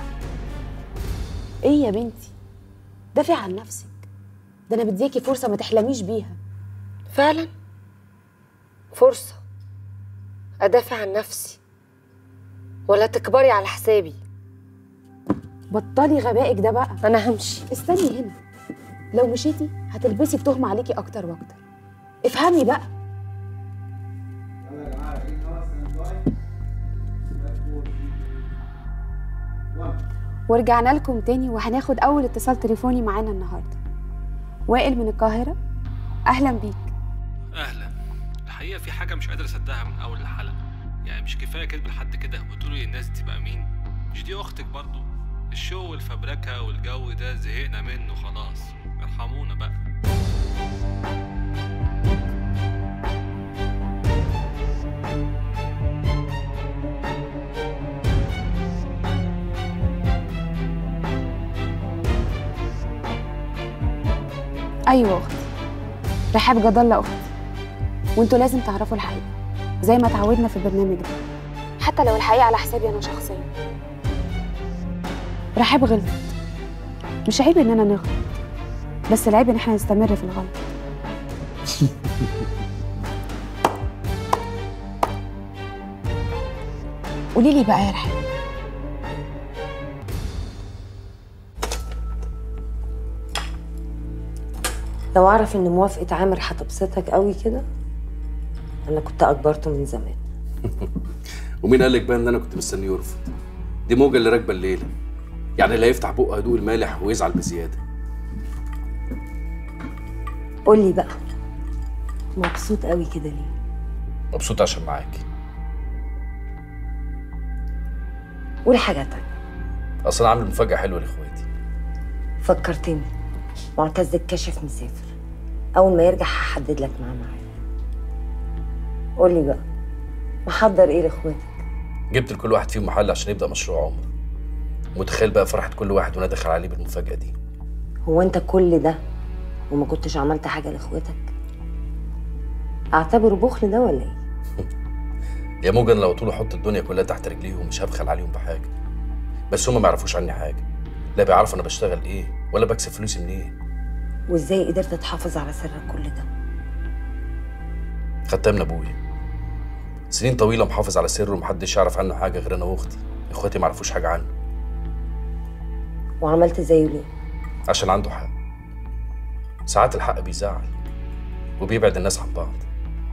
إيه يا بنتي دافع عن نفسك ده أنا بديكي فرصة ما تحلميش بيها فعلا فرصة أدافع عن نفسي ولا تكبري على حسابي بطلي غبائك ده بقى أنا همشي استني هنا لو مشيتي هتلبسي التهمة عليكي أكتر وأكتر افهمي بقى ورجعنا لكم تاني وهناخد أول اتصال تليفوني معانا النهاردة وائل من القاهرة أهلا بيك اهلا الحقيقه في حاجه مش قادر اصدقها من اول الحلقه يعني مش كفايه كدب لحد كده وتقولي للناس دي بقى مين مش دي اختك برضو الشو والفبركه والجو ده زهقنا منه خلاص ارحمونا بقى أيوة أختي رحاب جد الله أختي وانتوا لازم تعرفوا الحقيقة زي ما اتعودنا في البرنامج ده حتى لو الحقيقة على حسابي أنا شخصيا رحاب غلطت مش عيب إننا نغلط بس العيب إن احنا نستمر في الغلط قولي لي بقى يا رحاب لو اعرف ان موافقه عامر هتبسطك قوي كده انا كنت اجبرته من زمان ومين قال لك بقى ان انا كنت مستنيه يرفض دي موجه اللي راكبه الليله يعني اللي هيفتح بقه هيدوق المالح ويزعل بزياده قولي بقى مبسوط قوي كده ليه مبسوط عشان معاكي قول حاجه تانية اصل انا عامل مفاجاه حلوه لاخواتي فكرتني معتز الكاشف مسافر اول ما يرجع هحدد لك معاه ميعاد قولي بقى محضر ايه لاخواتك جبت لكل واحد فيهم محل عشان يبدا مشروع عمر متخيل بقى فرحه كل واحد وانا داخل عليه بالمفاجاه دي هو انت كل ده وما كنتش عملت حاجه لاخواتك اعتبره بخل ده ولا ايه يا موجة أنا لو طول احط الدنيا كلها تحت رجليهم مش هبخل عليهم بحاجه بس هما ما يعرفوش عني حاجه لا بيعرفوا انا بشتغل ايه ولا بكسب فلوسي منين وازاي قدرت تحافظ على سرك كل ده خدتها من ابويا سنين طويله محافظ على سره ومحدش يعرف عنه حاجه غير انا واختي اخواتي ما يعرفوش حاجه عنه وعملت زيه ليه عشان عنده حق ساعات الحق بيزعل وبيبعد الناس عن بعض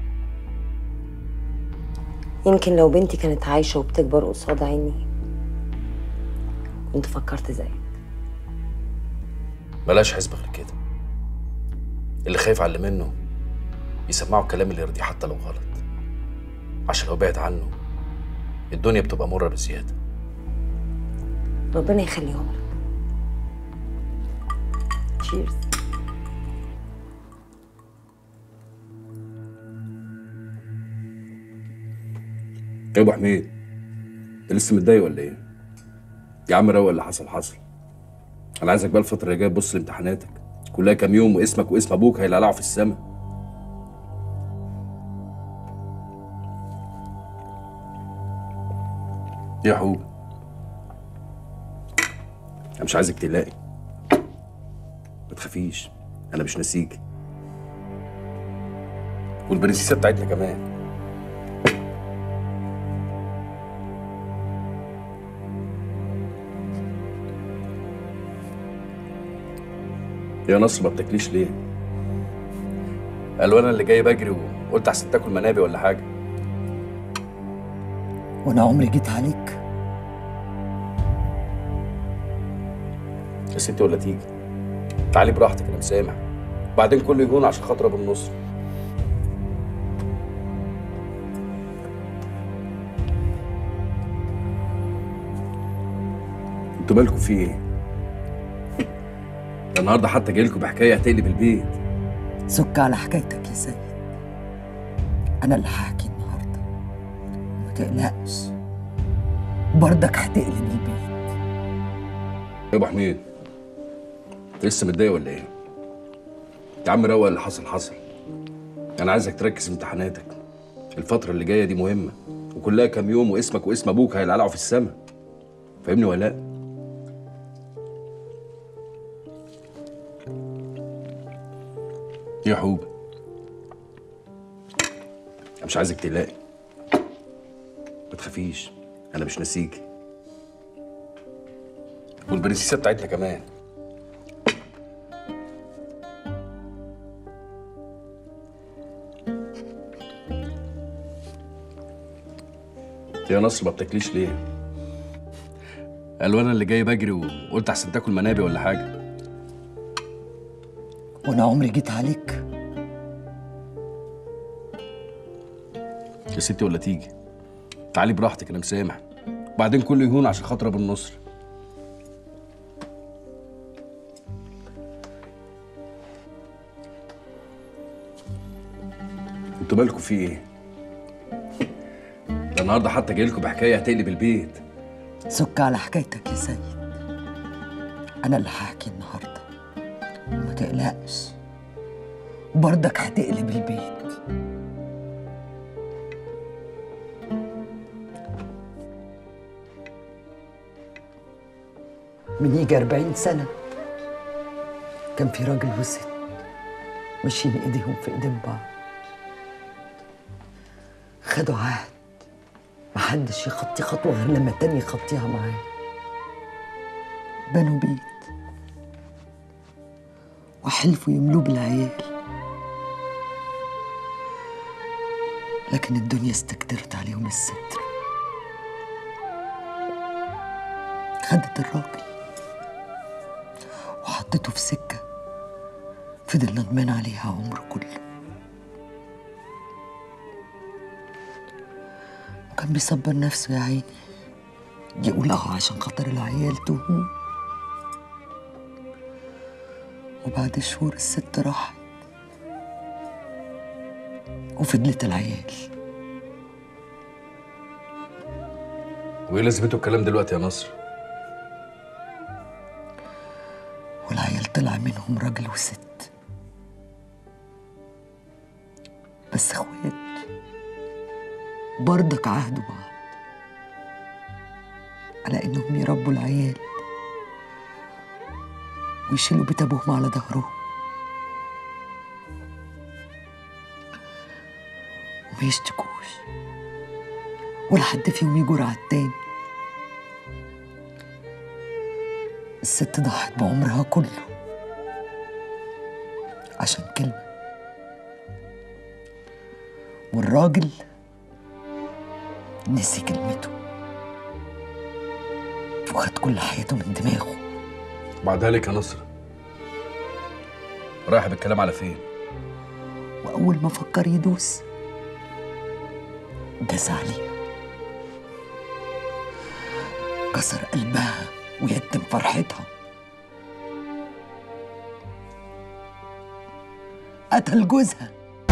يمكن لو بنتي كانت عايشه وبتكبر قصاد عيني كنت فكرت زيك ملاش حسبة غير كده اللي خايف على اللي منه يسمعه الكلام اللي يرضيه حتى لو غلط عشان لو بعد عنه الدنيا بتبقى مرة بزيادة ربنا يخليهم لك تشيرز يا ابو حميد انت لسه متضايق ولا ايه؟ يا عم روق اللي حصل حصل انا عايزك بقى الفترة اللي جاية تبص لامتحاناتك كلها كام يوم واسمك واسم ابوك هيلعلعوا في السما يا حبوب انا مش عايزك تقلقي ما تخافيش انا مش ناسيك والبرنسيسه بتاعتنا كمان يا نصر ما بتاكليش ليه؟ قالوا انا اللي جاي بجري وقلت احسن تاكل منابي ولا حاجه وانا عمري جيت عليك يا ستي ولا تيجي تعالي براحتك انا مسامح بعدين كله يهون عشان خاطر ابو النصر انتوا مالكوا في ايه؟ ده النهارده حتى جاي لكم بحكايه هتقلب البيت سك على حكايتك يا سيد انا اللي هحكي النهارده ما تقلقش برضك هتقلب البيت يا ابو حميد انت لسه متضايق ولا ايه؟ يا عم روق اللي حصل حصل انا عايزك تركز في امتحاناتك الفترة اللي جاية دي مهمة وكلها كام يوم واسمك واسم ابوك هيلعلعوا في السما فاهمني ولا لا؟ يا حوب انا مش عايزك تقلقي ما تخافيش انا مش ناسيكي والبرنسيسه بتاعتنا كمان يا نصر ما بتاكليش ليه؟ قالوا انا اللي جاي بجري وقلت احسن تاكل منابي ولا حاجه وانا عمري جيت عليك يا ستي ولا تيجي تعالي براحتك انا مسامح بعدين كله يهون عشان خاطر ابو النصر انتوا مالكوا في ايه؟ ده النهارده حتى جاي لكم بحكايه هتقلب البيت سك على حكايتك يا سيد انا اللي هحكي النهارده ما تقلقش برضك هتقلب البيت من يجي أربعين سنة كان في راجل وست ماشيين ايديهم في ايدين بعض خدوا عهد محدش يخطي خطوة غير لما التاني يخطيها معاه بنوا بيت وحلفوا يملوه بالعيال لكن الدنيا استكترت عليهم الستر خدت الراجل وحطته في سكة فضل ندمان عليها عمره كله وكان بيصبر نفسه يا عيني يقول اه عشان خاطر العيال تهون وبعد شهور الست راحت وفضلت العيال وايه لازمته الكلام دلوقتي يا نصر والعيال طلع منهم راجل وست بس اخوات برضك عهدوا بعض على انهم يربوا العيال ويشيلوا بيت ابوهم على ظهرهم وما يشتكوش ولا حد فيهم يجور على التاني الست ضحت بعمرها كله عشان كلمة والراجل نسي كلمته وخد كل حياته من دماغه بعدها لك يا نصر رايح بالكلام على فين وأول ما فكر يدوس داس عليها كسر قلبها ويتم فرحتها قتل جوزها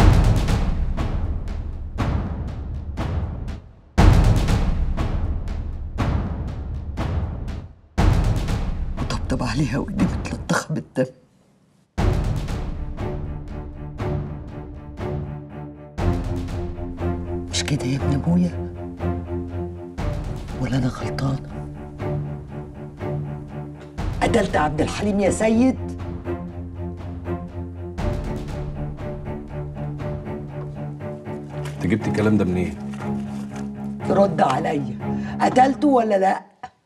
وطبطب عليها وايديه متلطخه بالدم مش كده يا ابن ابويا ولا انا غلطانه قتلت عبد الحليم يا سيد انت جبت الكلام ده منين رد عليا قتلته ولا لا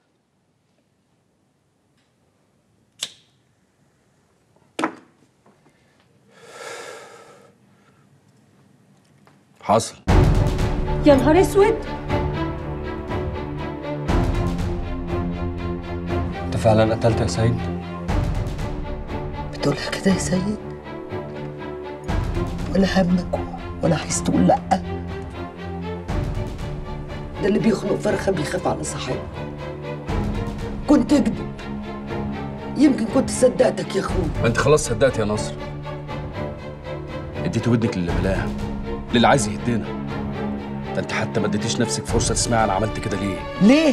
حصل يا نهار اسود انت فعلا قتلت يا سيد بتقولها كده يا سيد ولا همك ولا عايز تقول لا ده اللي بيخلق فرخه بيخاف على صاحبه كنت اكذب يمكن كنت صدقتك يا اخويا ما انت خلاص صدقت يا نصر اديت ودنك للي بلاها للي عايز يهدنا ده انت حتى ما اديتيش نفسك فرصه تسمعي انا عملت كده ليه ليه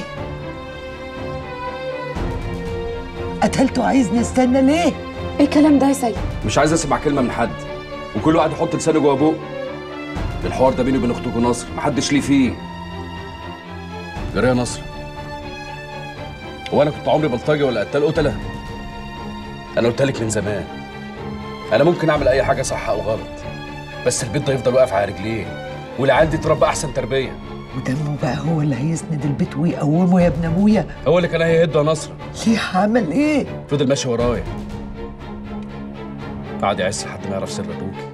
قتلته عايزني استنى ليه ايه الكلام ده يا سيد مش عايز اسمع كلمه من حد وكل واحد يحط لسانه جوه بقه الحوار ده بيني وبين اختكم نصر محدش ليه فيه جرى يا نصر هو انا كنت عمري بلطجي ولا قتال قتله انا قلت لك من زمان انا ممكن اعمل اي حاجه صح او غلط بس البيت ده يفضل واقف على رجليه والعيال دي تربى احسن تربيه ودمه بقى هو اللي هيسند البيت ويقومه يا ابن ابويا هو اللي كان هيهده يا نصر ليه عمل ايه فضل ماشي ورايا قعد يعس لحد ما يعرف سر ابوكي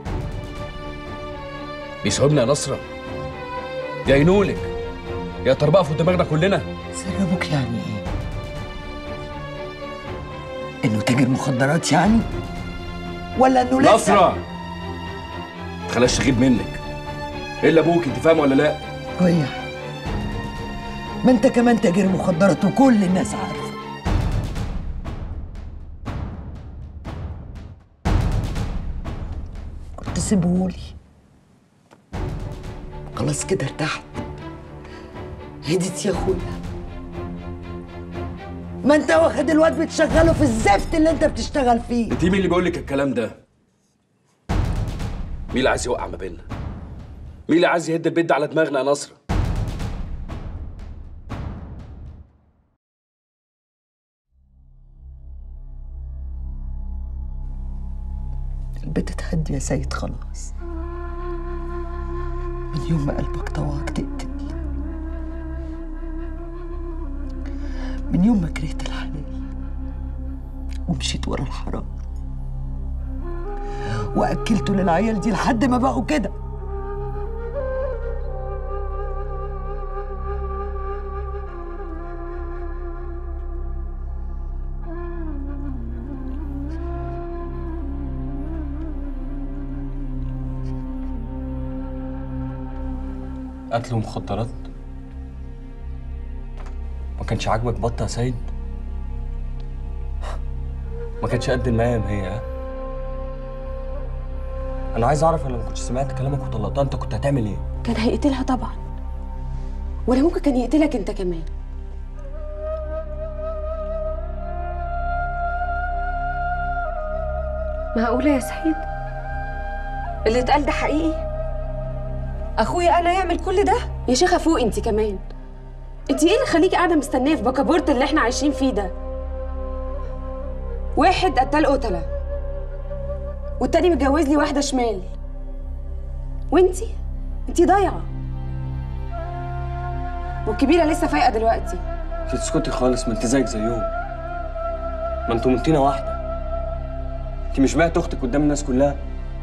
بيسهمنا يا نصرة يا ينولك يا تربقة في دماغنا كلنا سر ابوك يعني ايه انه تاجر مخدرات يعني ولا انه لسه نصرة تخليهاش تغيب منك الا ابوك انت فاهمه ولا لا ويا ما انت كمان تاجر مخدرات وكل الناس عارفه كنت سيبهولي خلاص كده ارتحت هديت يا اخويا ما انت واخد الواد بتشغله في الزفت اللي انت بتشتغل فيه انت مين اللي بيقول لك الكلام ده مين اللي عايز يوقع ما بيننا مين اللي عايز يهد البيت ده على دماغنا يا نصرة البيت اتهد يا سيد خلاص من يوم ما قلبك طوعك تقتل من يوم ما كرهت الحلال ومشيت ورا الحرام واكلته للعيال دي لحد ما بقوا كده قتل ومخدرات ما كانش عاجبك بطة يا سيد ما كانتش قد المقام هي ها انا عايز اعرف انا لما كنت سمعت كلامك وطلقتها انت كنت هتعمل ايه كان هيقتلها طبعا ولا ممكن كان يقتلك انت كمان معقولة يا سعيد اللي اتقال ده حقيقي اخويا انا يعمل كل ده يا شيخه فوق انت كمان انت ايه اللي خليكي قاعده مستنيه في بكابورت اللي احنا عايشين فيه ده واحد قتال قتله والتاني متجوز لي واحده شمال وانتي انتي ضايعه والكبيره لسه فايقه دلوقتي انت تسكتي خالص ما انت زيك زيهم ما انتوا من طينه واحده انت مش بعت اختك قدام الناس كلها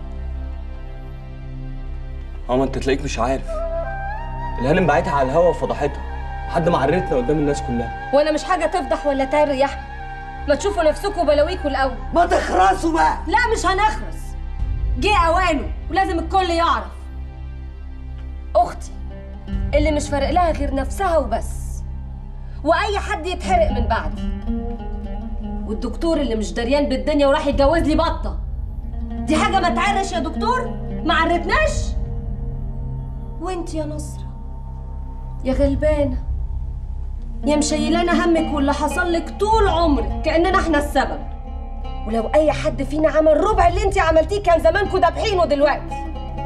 اه ما انت تلاقيك مش عارف الهانم بعتها على الهوا وفضحتها لحد ما عرتنا قدام الناس كلها وانا مش حاجه تفضح ولا تعر يا احمد ما تشوفوا نفسكم بلاويكوا الاول ما تخرسوا بقى لا مش هنخرس جه اوانه ولازم الكل يعرف اختي اللي مش فارق لها غير نفسها وبس واي حد يتحرق من بعدي والدكتور اللي مش دريان بالدنيا وراح يتجوز لي بطه دي حاجه ما تعرش يا دكتور ما عرتناش وانت يا نصرة يا غلبانة يا مشيلانة همك واللي حصل لك طول عمرك كأننا احنا السبب ولو أي حد فينا عمل ربع اللي انت عملتيه كان زمانكوا دابحينه دلوقتي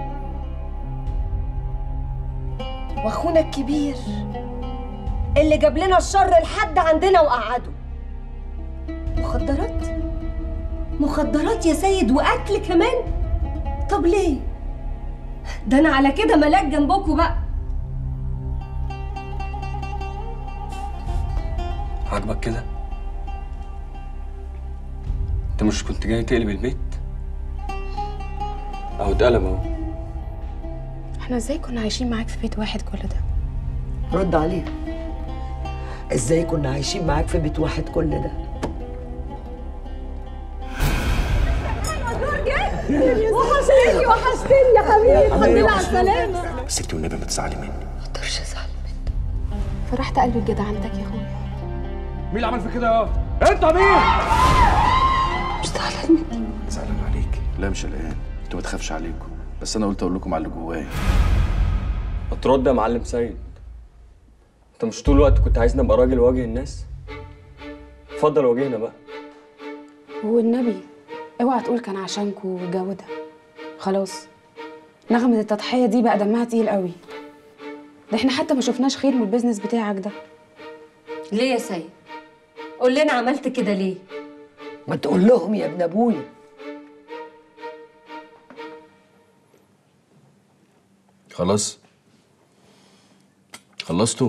واخونا الكبير اللي جاب لنا الشر لحد عندنا وقعده مخدرات مخدرات يا سيد وقتل كمان طب ليه ده انا على كده ملاك جنبكوا بقى عاجبك كده انت مش كنت جاي تقلب البيت اهو اتقلب اهو احنا ازاي كنا عايشين معاك في بيت واحد كل ده رد عليها ازاي كنا عايشين معاك في بيت واحد كل ده وحشتني وحشتني يا حبيبي الحمد لله على السلامة ستي والنبي ما تزعلي مني ما اقدرش ازعل فرحت قلبي بجد عندك يا اخويا مين اللي عمل في كده يا انت مين مش زعلان مني زعلان عليك لا مش قلقان انتوا ما تخافش عليكم بس انا قلت اقول لكم على اللي جوايا ما ترد يا معلم سيد انت مش طول الوقت كنت عايزني ابقى راجل واجه الناس اتفضل واجهنا بقى والنبي اوعى تقول كان عشانكوا والجو ده خلاص نغمة التضحية دي بقى دمها تقيل قوي ده احنا حتى ما شفناش خير من البيزنس بتاعك ده ليه يا سيد قول لنا عملت كده ليه ما تقول لهم يا ابن ابويا خلاص خلصتوا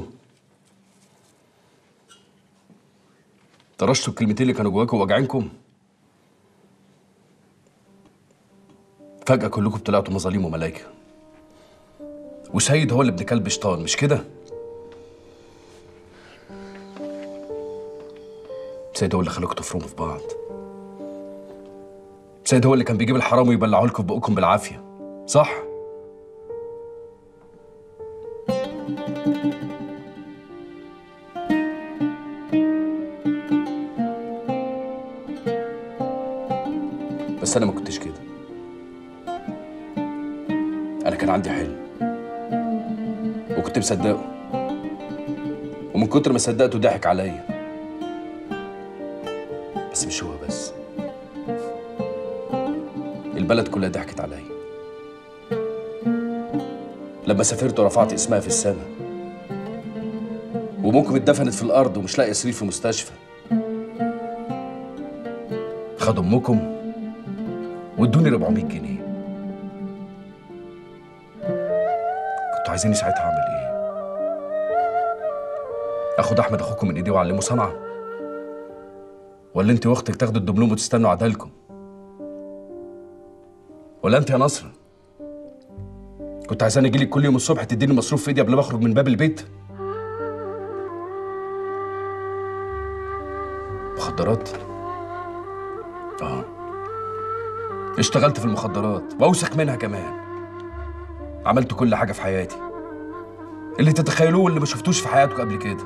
طرشتوا الكلمتين اللي كانوا جواكم وواجعينكم فجأة كلكم طلعتوا مظاليم وملايكة وسيد هو اللي ابن كلب شيطان مش كده؟ سيد هو اللي خلاكم تفرموا في بعض سيد هو اللي كان بيجيب الحرام ويبلعه لكم في بقكم بالعافية صح؟ بس أنا ما كنتش كده أنا كان عندي حلم وكنت مصدقه ومن كتر ما صدقته ضحك عليا بس مش هو بس البلد كلها ضحكت عليا لما سافرت ورفعت اسمها في السماء وممكن اتدفنت في الارض ومش لاقي سرير في مستشفى خدوا امكم وادوني 400 جنيه كنتوا عايزيني ساعتها اعمل ايه اخد احمد اخوكم من ايديه واعلمه صنعه ولا انت واختك تاخدوا الدبلوم وتستنوا عدالكم ولا انت يا نصر كنت عايزاني اجيلك كل يوم الصبح تديني مصروف في ايدي قبل ما اخرج من باب البيت مخدرات اه اشتغلت في المخدرات واوسخ منها كمان عملت كل حاجه في حياتي اللي تتخيلوه واللي ما شفتوش في حياتكم قبل كده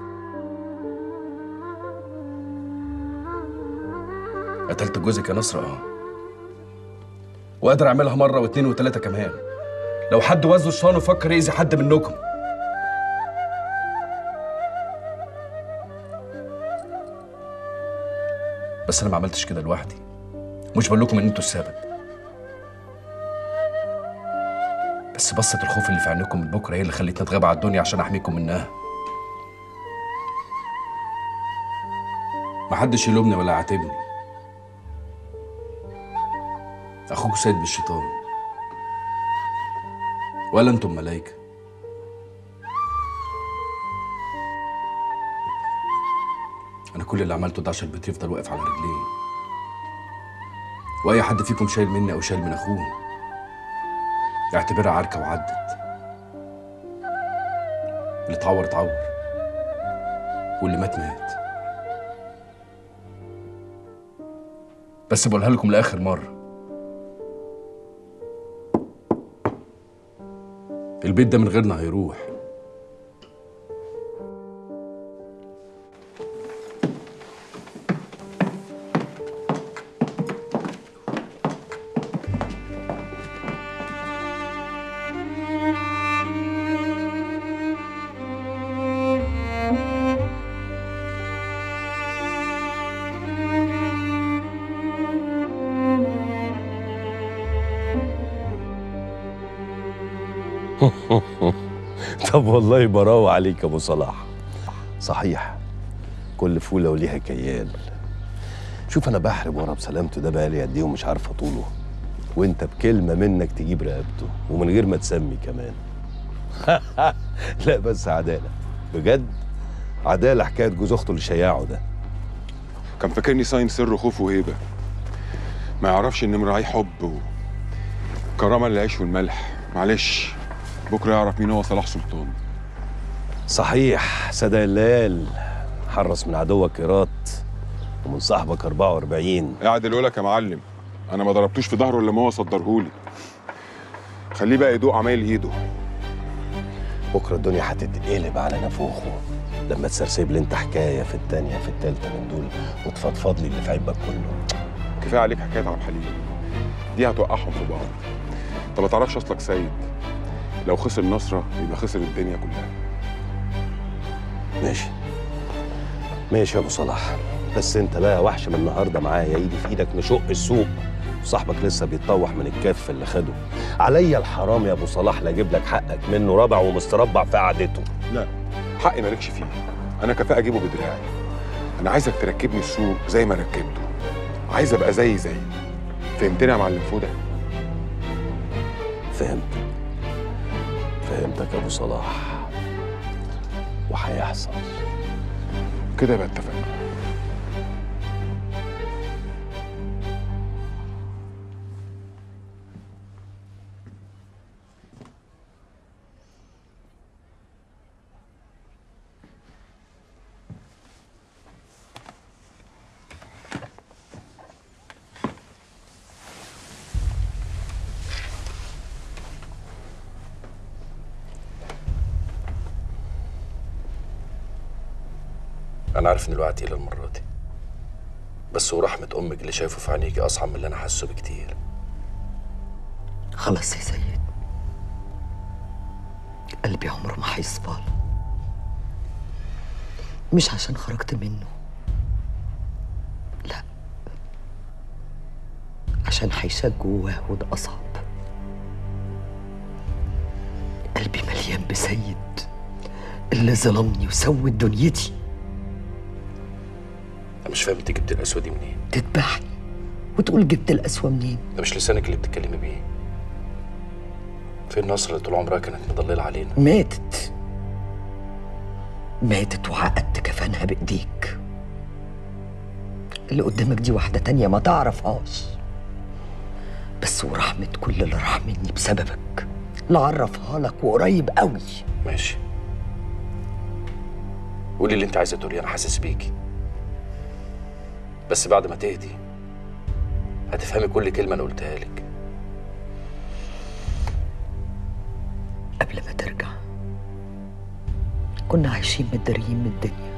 قتلت جوزك يا نصر اه وقادر اعملها مره واتنين وتلاته كمان لو حد وزه الشان وفكر يأذي حد منكم بس انا ما عملتش كده لوحدي مش بقول لكم ان انتوا السبب بس بصة الخوف اللي في عينيكم من بكره هي اللي خلتني اتغاب على الدنيا عشان احميكم منها محدش يلومني ولا يعاتبني اخوك سيد بالشيطان ولا انتم ملايكه انا كل اللي عملته ده عشان البيت يفضل واقف على رجليه واي حد فيكم شايل مني او شايل من اخوه يعتبرها عركه وعدت اللي اتعور اتعور واللي مات مات بس بقولها لكم لاخر مره البيت ده من غيرنا هيروح طب والله براو عليك يا ابو صلاح صحيح كل فوله وليها كيال شوف انا بحرب ورا بسلامته ده بقالي قد ايه ومش عارف اطوله وانت بكلمه منك تجيب رقبته ومن غير ما تسمي كمان لا بس عداله بجد عداله حكايه جوز اخته اللي شيعه ده كان فاكرني صاين سر خوف وهيبه ما يعرفش ان مراعي حب وكرامه للعيش والملح معلش بكره يعرف مين هو صلاح سلطان صحيح صدق الليل حرص من عدوك ايرات ومن صاحبك 44 قاعد لك يا معلم انا ما ضربتوش في ظهره الا ما هو صدرهولي خليه بقى يدوق عمايل ايده بكره الدنيا هتتقلب على نافوخه لما تسرسب لي انت حكايه في التانيه في التالته من دول وتفضفض لي اللي في عيبك كله كفايه عليك حكايه عبد الحليم دي هتوقعهم في بعض انت ما تعرفش اصلك سيد لو خسر نصره يبقى خسر الدنيا كلها ماشي ماشي يا ابو صلاح بس انت بقى وحش من النهارده معايا ايدي في ايدك نشق السوق وصاحبك لسه بيتطوح من الكف اللي خده عليا الحرام يا ابو صلاح لا اجيب لك حقك منه ربع ومستربع في قعدته لا حقي مالكش فيه انا كفاءه اجيبه بدراعي انا عايزك تركبني السوق زي ما ركبته عايز ابقى زي زي فهمتني يا معلم فوده فهمت فهمتك يا ابو صلاح وهيحصل كده يبقى اتفقنا انا عارف ان الوقت تقيل المره دي بس ورحمه امك اللي شايفه في عينيكي اصعب من اللي انا حاسه بكتير خلاص يا سيد قلبي عمره ما هيصفى مش عشان خرجت منه لا عشان هيشاك جواه وده أصعب قلبي مليان بسيد اللي ظلمني وسود دنيتي انا مش فاهم انت جبت القسوه دي منين تذبحني وتقول جبت القسوة منين ده مش لسانك اللي بتتكلمي بيه فين نصر اللي طول عمرها كانت مضلله علينا ماتت ماتت وعقدت كفانها بإيديك اللي قدامك دي واحدة تانية ما تعرفهاش بس ورحمة كل اللي راح مني بسببك لا عرفها لك وقريب قوي ماشي قولي اللي انت عايزه تقوليه انا حاسس بيكي بس بعد ما تهدي هتفهمي كل كلمه انا قلتها لك قبل ما ترجع كنا عايشين متداريين من الدنيا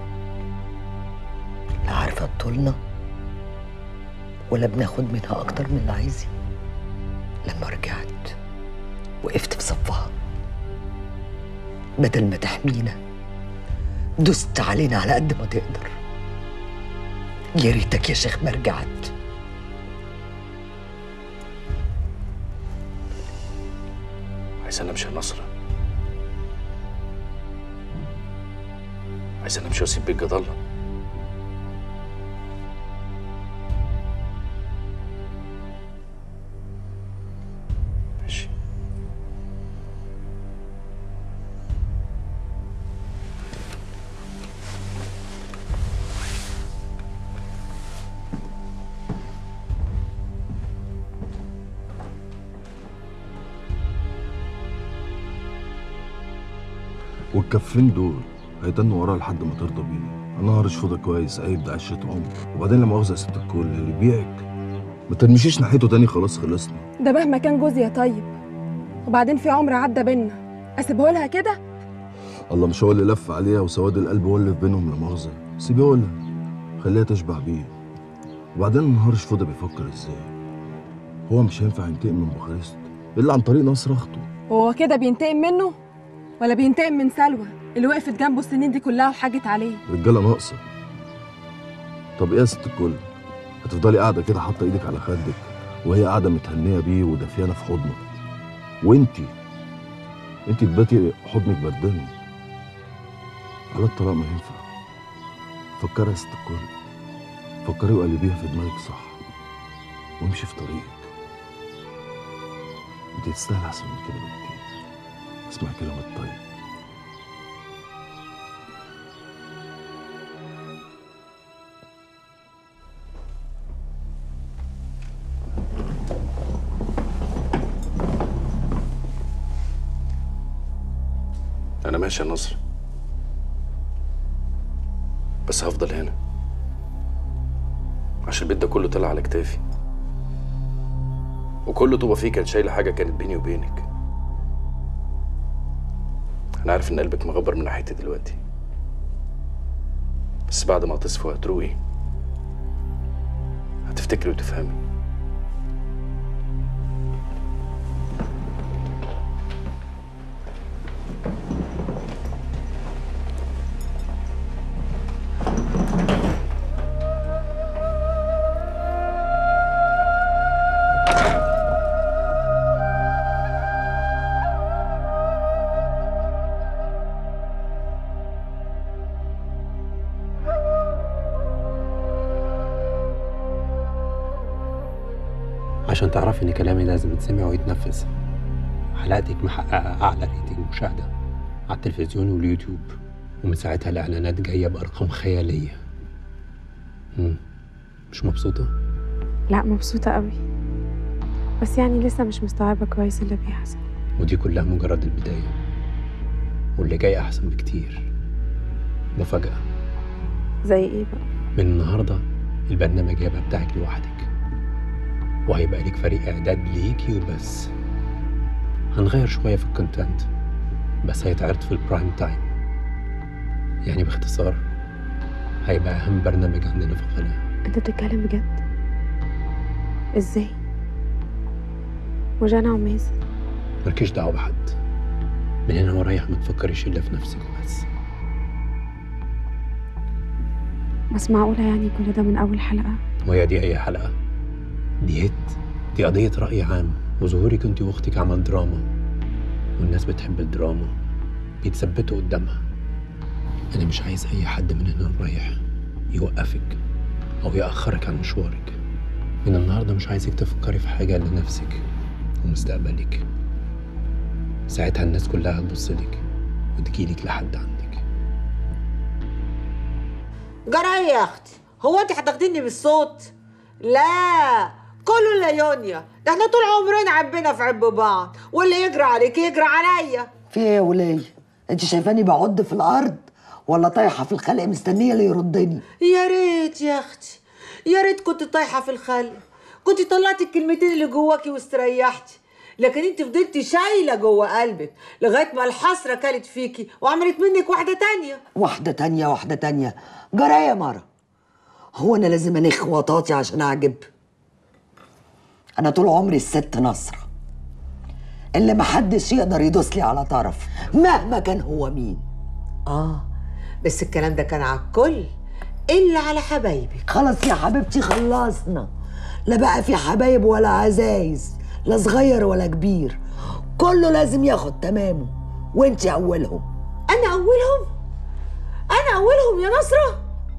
لا عارفة تطولنا ولا بناخد منها أكتر من اللي عايزين لما رجعت وقفت في صفها بدل ما تحمينا دست علينا على قد ما تقدر يا ريتك يا شيخ ما رجعت عايز انا امشي يا نصر عايز انا امشي واسيب بيت جد الله ماشي والكفين دول هيتنوا وراه لحد ما ترضى بيه انا هرش فوضى كويس عيب ده عشرة عمر وبعدين لما مؤاخذة يا ست الكل اللي بيعك ما ترمشيش ناحيته تاني خلاص خلصنا ده مهما كان جوزي يا طيب وبعدين في عمر عدى بينا اسيبه لها كده الله مش هو اللي لف عليها وسواد القلب هو اللي في بينهم لا مؤاخذة سيبيه لها خليها تشبع بيه وبعدين النهارش فوضى بيفكر ازاي هو مش هينفع ينتقم من بوخارست الا عن طريق نصر اخته هو كده بينتقم منه ولا بينتقم من سلوى اللي وقفت جنبه السنين دي كلها وحاجت عليه رجاله ناقصه طب ايه يا ست الكل هتفضلي قاعده كده حاطه ايدك على خدك وهي قاعده متهنيه بيه ودافيانه في حضنه وانتي انتي تباتي حضنك بردان على الطلاق ما ينفع فكري يا ست الكل فكري وقلبيها في دماغك صح وامشي في طريقك انت تستاهل احسن من كده بكتير اسمع كلام الطيب انا ماشي يا نصر بس هفضل هنا عشان البيت ده كله طلع على كتافي وكل طوبه فيه كانت شايله حاجه كانت بيني وبينك انا عارف ان قلبك مغبر من ناحيتي دلوقتي بس بعد ما تصفي وهتروقي هتفتكري وتفهمي عشان تعرفي ان كلامي لازم يتسمع ويتنفذ حلقتك محققة أعلى ريتنج مشاهدة على التلفزيون واليوتيوب ومن ساعتها الإعلانات جاية بأرقام خيالية مم. مش مبسوطة؟ لا مبسوطة قوي بس يعني لسه مش مستوعبة كويس اللي بيحصل ودي كلها مجرد البداية واللي جاي أحسن بكتير مفاجأة زي ايه بقى من النهاردة البرنامج هيبقى بتاعك لوحدك وهيبقى ليك فريق إعداد ليكي وبس هنغير شوية في الكونتنت بس هيتعرض في البرايم تايم يعني باختصار هيبقى أهم برنامج عندنا في القناة انت بتتكلم بجد ازاي وجانا ومازن مالكيش دعوة بحد من هنا ورايح ما تفكريش إلا في نفسك وبس بس معقولة يعني كل ده من أول حلقة وهي دي أي حلقة دي هيت دي قضية رأي عام وظهورك انت واختك عمل دراما والناس بتحب الدراما بيتثبتوا قدامها أنا مش عايز أي حد من هنا رايح يوقفك أو يأخرك عن مشوارك من النهاردة مش عايزك تفكري في حاجة إلا نفسك ومستقبلك ساعتها الناس كلها هتبصلك وتجيلك لحد عندك جرى يا اختي هو انت هتاخديني بالصوت لا كله لا يونيا ده احنا طول عمرنا عبينا في عب بعض واللي يجري عليك يجري عليا في ايه يا ولية انت شايفاني بعض في الارض ولا طايحه في الخلق مستنيه اللي يردني يا ريت يا اختي يا ريت كنت طايحه في الخلق كنت طلعتي الكلمتين اللي جواكي واستريحتي لكن انت فضلتي شايله جوه قلبك لغايه ما الحسره كلت فيكي وعملت منك واحده تانية واحدة تانية واحدة تانية جرى يا مرة هو أنا لازم أنخ وطاطي عشان أعجب أنا طول عمري الست نصرة اللي محدش يقدر يدوس لي على طرف مهما كان هو مين اه بس الكلام ده كان على الكل الا على حبايبك خلاص يا حبيبتي خلصنا لا بقى في حبايب ولا عزايز لا صغير ولا كبير كله لازم ياخد تمامه وانت اولهم انا اولهم انا اولهم يا نصره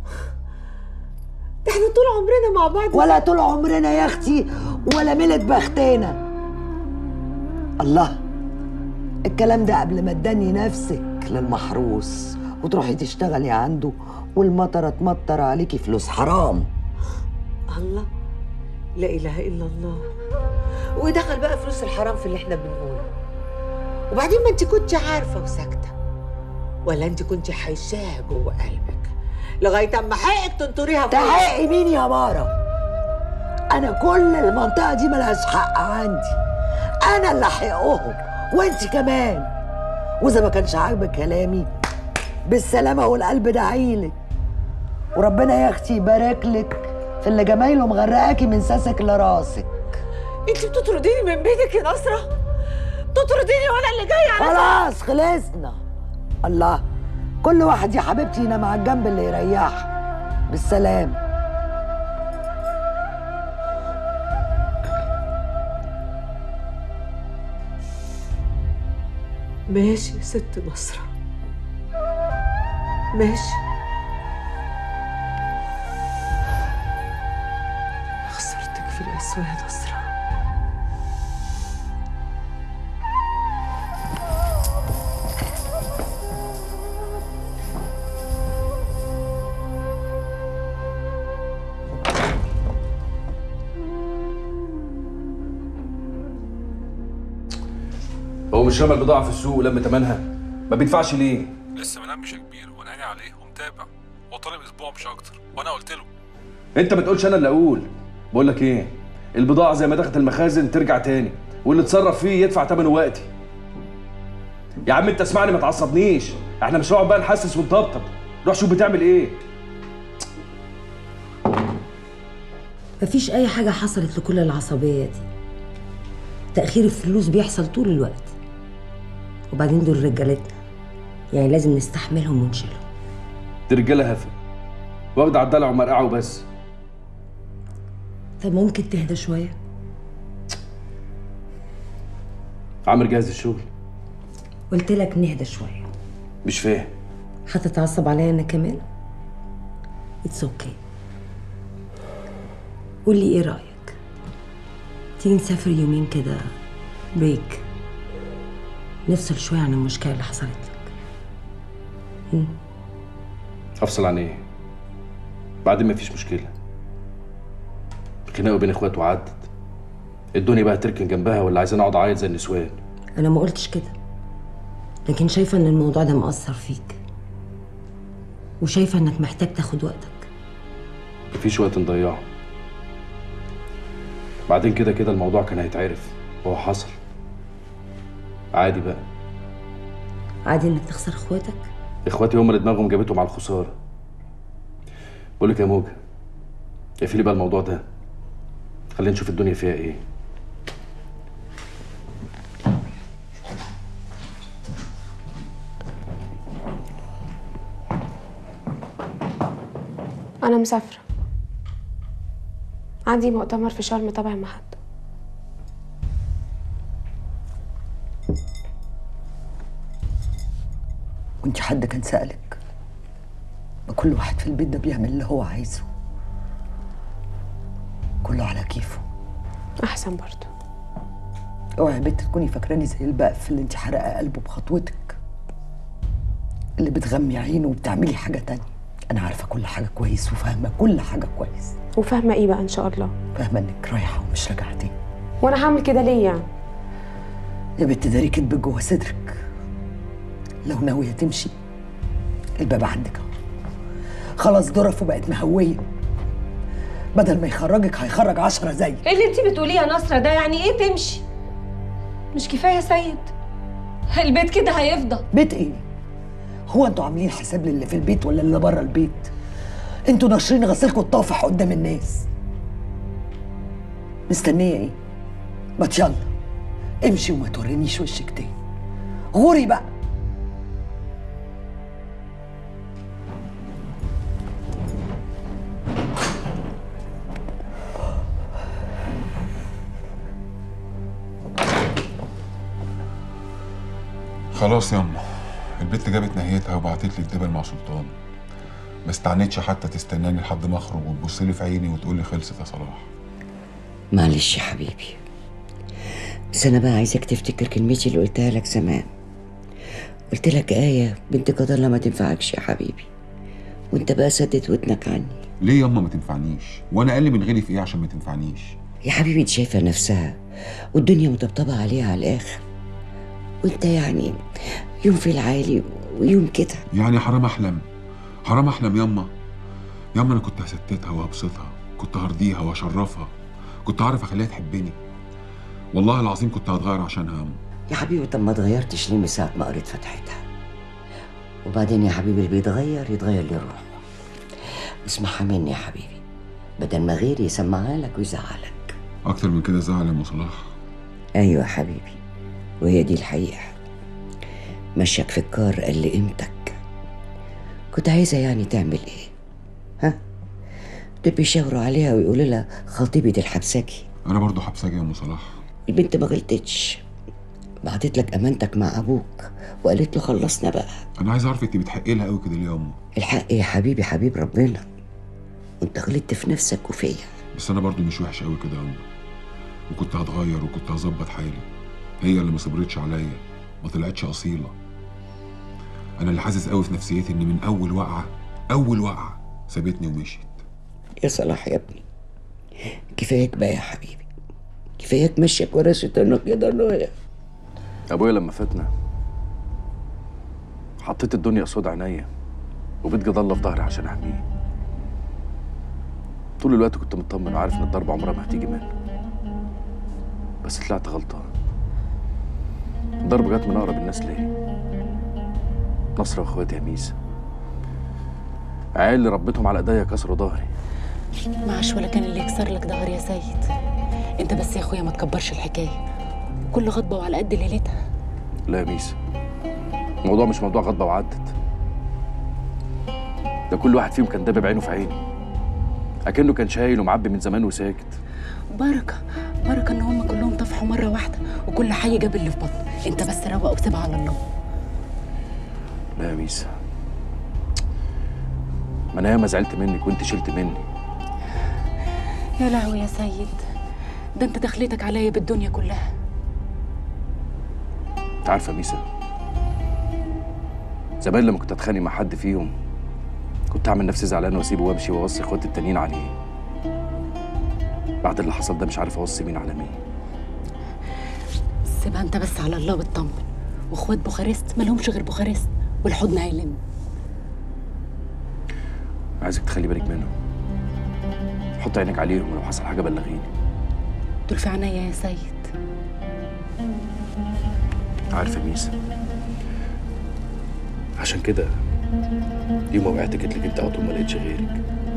ده احنا طول عمرنا مع بعض ولا طول عمرنا يا اختي ولا ملت بختنا الله الكلام ده قبل ما تدني نفسك للمحروس وتروحي تشتغلي عنده والمطره تمطر عليكي فلوس حرام الله لا اله الا الله ودخل بقى فلوس الحرام في اللي احنا بنقوله وبعدين ما انت كنت عارفه وساكته ولا انت كنت حيشاها جوه قلبك لغايه اما حقك تنطريها في تحقي مين يا مارا انا كل المنطقه دي ملهاش حق عندي انا اللي حقهم وانت كمان واذا ما كانش عاجبك كلامي بالسلامه والقلب دعيلك وربنا يا اختي يبارك لك في اللي جمايله مغرقاكي من ساسك لراسك انت بتطرديني من بيتك يا نصره تطرديني وانا اللي جايه على خلاص خلصنا الله كل واحد يا حبيبتي ينام على الجنب اللي يريحه بالسلام ماشي يا ست نصرة ماشي خسرتك في الأسواق يا نصرة هو مش رمى البضاعه في السوق ولم تمنها ما بيدفعش ليه لسه ما نامش يا كبير وانا عيني عليه ومتابع هو طالب اسبوع مش اكتر وانا قلت له انت ما تقولش انا اللي اقول بقول لك ايه البضاعه زي ما دخلت المخازن ترجع تاني واللي اتصرف فيه يدفع ثمنه وقتي يا عم انت اسمعني ما تعصبنيش احنا مش هنقعد بقى نحسس ونطبطب روح شوف بتعمل ايه مفيش أي حاجة حصلت لكل العصبية دي تأخير الفلوس بيحصل طول الوقت وبعدين دول رجالتنا يعني لازم نستحملهم ونشيلهم دي رجاله هفه واخده على الدلع ومرقعه وبس طب ممكن تهدى شوية عامر جاهز الشغل قلت لك نهدى شوية مش فاهم هتتعصب عليا أنا كمان اتس اوكي قولي ايه رأيك تيجي نسافر يومين كده بريك نفصل شوية عن المشكلة اللي حصلت لك مم. افصل عن ايه بعدين مفيش مشكله خناقه بين اخوات وعدت الدنيا بقى تركن جنبها ولا عايزين اقعد اعيط زي النسوان أنا ما قلتش كده لكن شايفة إن الموضوع ده مأثر فيك وشايفة إنك محتاج تاخد وقتك مفيش وقت نضيعه بعدين كده كده الموضوع كان هيتعرف وهو حصل عادي بقى عادي إنك تخسر إخواتك اخواتي هم اللي دماغهم جابتهم على الخساره بقول لك يا موجه اقفلي بقى الموضوع ده خلينا نشوف الدنيا فيها ايه أنا مسافرة عندي مؤتمر في شرم تبع محد وانت حد كان سألك ما كل واحد في البيت ده بيعمل اللي هو عايزه كله على كيفه أحسن برضو اوعي يا بنت تكوني فاكراني زي البقف اللي انت حرقه قلبه بخطوتك اللي بتغمي عينه وبتعملي حاجه تانية انا عارفه كل حاجه كويس وفاهمه كل حاجه كويس وفاهمة إيه بقى إن شاء الله فاهمه انك رايحه ومش راجعه تاني وأنا هعمل كده ليه يعني يا بنت داري كدب جوه صدرك لو ناويه تمشي الباب عندك اهو خلاص ظرفه بقت مهويه بدل ما يخرجك هيخرج عشرة زي ايه اللي انت بتقوليه يا نصرة ده يعني ايه تمشي مش كفايه يا سيد البيت كده هيفضى بيت ايه هو انتوا عاملين حساب للي في البيت ولا اللي بره البيت انتوا ناشرين غسيلكم الطافح قدام الناس مستنيه ايه ما يلا امشي وما تورينيش وشك تاني غوري بقى خلاص ياما البت جابت نهايتها وبعتت لي الدبل مع سلطان ما استعنتش حتى تستناني لحد ما اخرج وتبص لي في عيني وتقول لي خلصت يا صلاح معلش يا حبيبي بس انا بقى عايزك تفتكر كلمتي اللي قلتها لك زمان قلت لك آية بنت قدر ما تنفعكش يا حبيبي وانت بقى سدت ودنك عني ليه ياما ما تنفعنيش وانا اقل من غيري في ايه عشان ما تنفعنيش يا حبيبي دي شايفة نفسها والدنيا مطبطبة عليها على الآخر وانت يعني يوم في العالي ويوم كده يعني حرام احلم حرام احلم ياما ياما انا كنت هستتها وهبسطها كنت هرضيها واشرفها كنت هعرف اخليها تحبني والله العظيم كنت هتغير عشانها ياما يا حبيبي طب ما اتغيرتش ليه من ساعة ما قريت فتحتها وبعدين يا حبيبي اللي بيتغير يتغير لروحه اسمعها مني يا حبيبي بدل ما غيري يسمعها لك ويزعلك اكتر من كده زعل يا ام صلاح ايوه يا حبيبي وهي دي الحقيقة مشيك في الكار قال لي قيمتك كنت عايزة يعني تعمل ايه ها دول بيشاوروا عليها ويقولوا لها خطيبة الحبساكي انا برضو حبساجي يا ام صلاح البنت ما غلطتش بعتت لك امانتك مع ابوك وقالت له خلصنا بقى انا عايز اعرف انت بتحقي لها قوي كده ليه يا ام الحق يا حبيبي حبيب ربنا وانت غلطت في نفسك وفيا بس انا برضو مش وحش قوي كده يا ام وكنت هتغير وكنت هظبط حالي هي اللي ما صبرتش عليا ما طلعتش اصيله انا اللي حاسس قوي في نفسيتي ان من اول وقعه اول وقعه سابتني ومشيت يا صلاح يا ابني كفاياك بقى يا حبيبي كفاياك مشيك ورا شيطانك يا ضنايا ابويا لما فاتنا حطيت الدنيا قصاد عينيا وبيت جد الله في ظهري عشان احميه طول الوقت كنت مطمن وعارف ان الضربه عمرها ما هتيجي منه بس طلعت غلطان الضربه جت من اقرب الناس ليا نصر واخواتي يا ميسا عيال اللي ربيتهم على ايديا كسروا ظهري معاش ولا كان اللي يكسر لك ظهر يا سيد انت بس يا اخويا ما تكبرش الحكايه كل غضبه وعلى قد ليلتها لا يا ميسا الموضوع مش موضوع غضبه وعدت ده كل واحد فيهم كان دابب عينه في عيني اكنه كان شايل ومعبي من زمان وساكت بركه بركه ان هم كلهم طفحوا مره واحده وكل حي جاب اللي في بطنه انت بس روق وسيبها على الله لا يا ميسا ما انا ياما زعلت منك وانت شلت مني يا لهوي يا سيد ده انت دخلتك عليا بالدنيا كلها انت عارفه يا ميسا زمان لما كنت اتخانق مع حد فيهم كنت اعمل نفسي زعلان واسيبه وامشي واوصي اخواتي التانيين عليه بعد اللي حصل ده مش عارف اوصي مين على مين سيبها انت بس على الله واطمن واخوات بوخارست مالهمش غير بوخارست والحضن هيلم عايزك تخلي بالك منهم حط عينك عليهم ولو حصل حاجه بلغيني دول في عينيا يا سيد عارفه يا ميسا عشان كده يوم ما وقعت جيت لك انت على طول ما لقيتش غيرك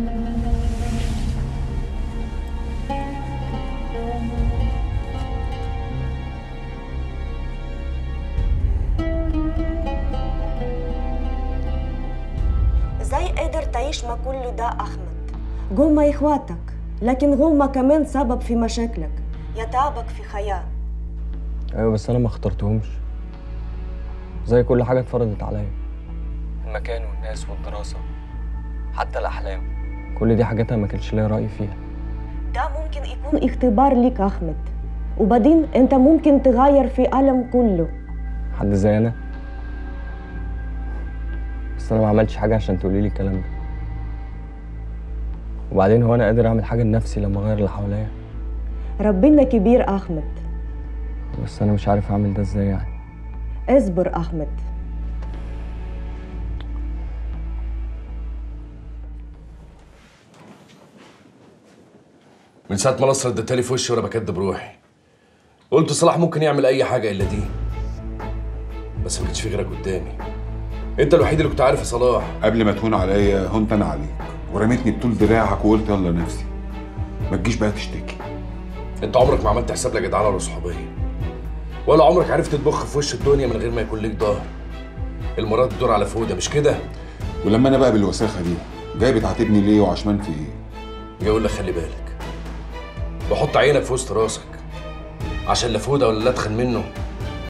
ازاي قادر تعيش مع كل ده احمد هم اخواتك لكن هم كمان سبب في مشاكلك يتعبك في حياه ايوه بس انا ما اخترتهمش زي كل حاجه اتفرضت عليا المكان والناس والدراسه حتى الاحلام كل دي حاجات انا ما كانش ليا راي فيها ده ممكن يكون اختبار ليك احمد وبعدين انت ممكن تغير في العالم كله حد زي انا بس انا ما عملتش حاجه عشان تقولي لي الكلام ده وبعدين هو انا قادر اعمل حاجه لنفسي لما اغير اللي حواليا ربنا كبير احمد بس انا مش عارف اعمل ده ازاي يعني اصبر احمد من ساعة ما نصر اديتها لي في وشي وانا بكدب روحي قلت صلاح ممكن يعمل اي حاجه الا دي بس ما كانش في غيرك قدامي انت الوحيد اللي كنت عارف يا صلاح قبل ما تهون عليا هنت انا عليك ورميتني بطول دراعك وقلت يلا نفسي ما تجيش بقى تشتكي انت عمرك ما عملت حساب لا جدعانه ولا صحوبيه ولا عمرك عرفت تبخ في وش الدنيا من غير ما يكون ليك ظهر المرات تدور على فوده مش كده ولما انا بقى بالوساخه دي جاي بتعاتبني ليه وعشمان في ايه جاي اقول لك خلي بالك بحط عينك في وسط راسك عشان لا فوده ولا لا اتخن منه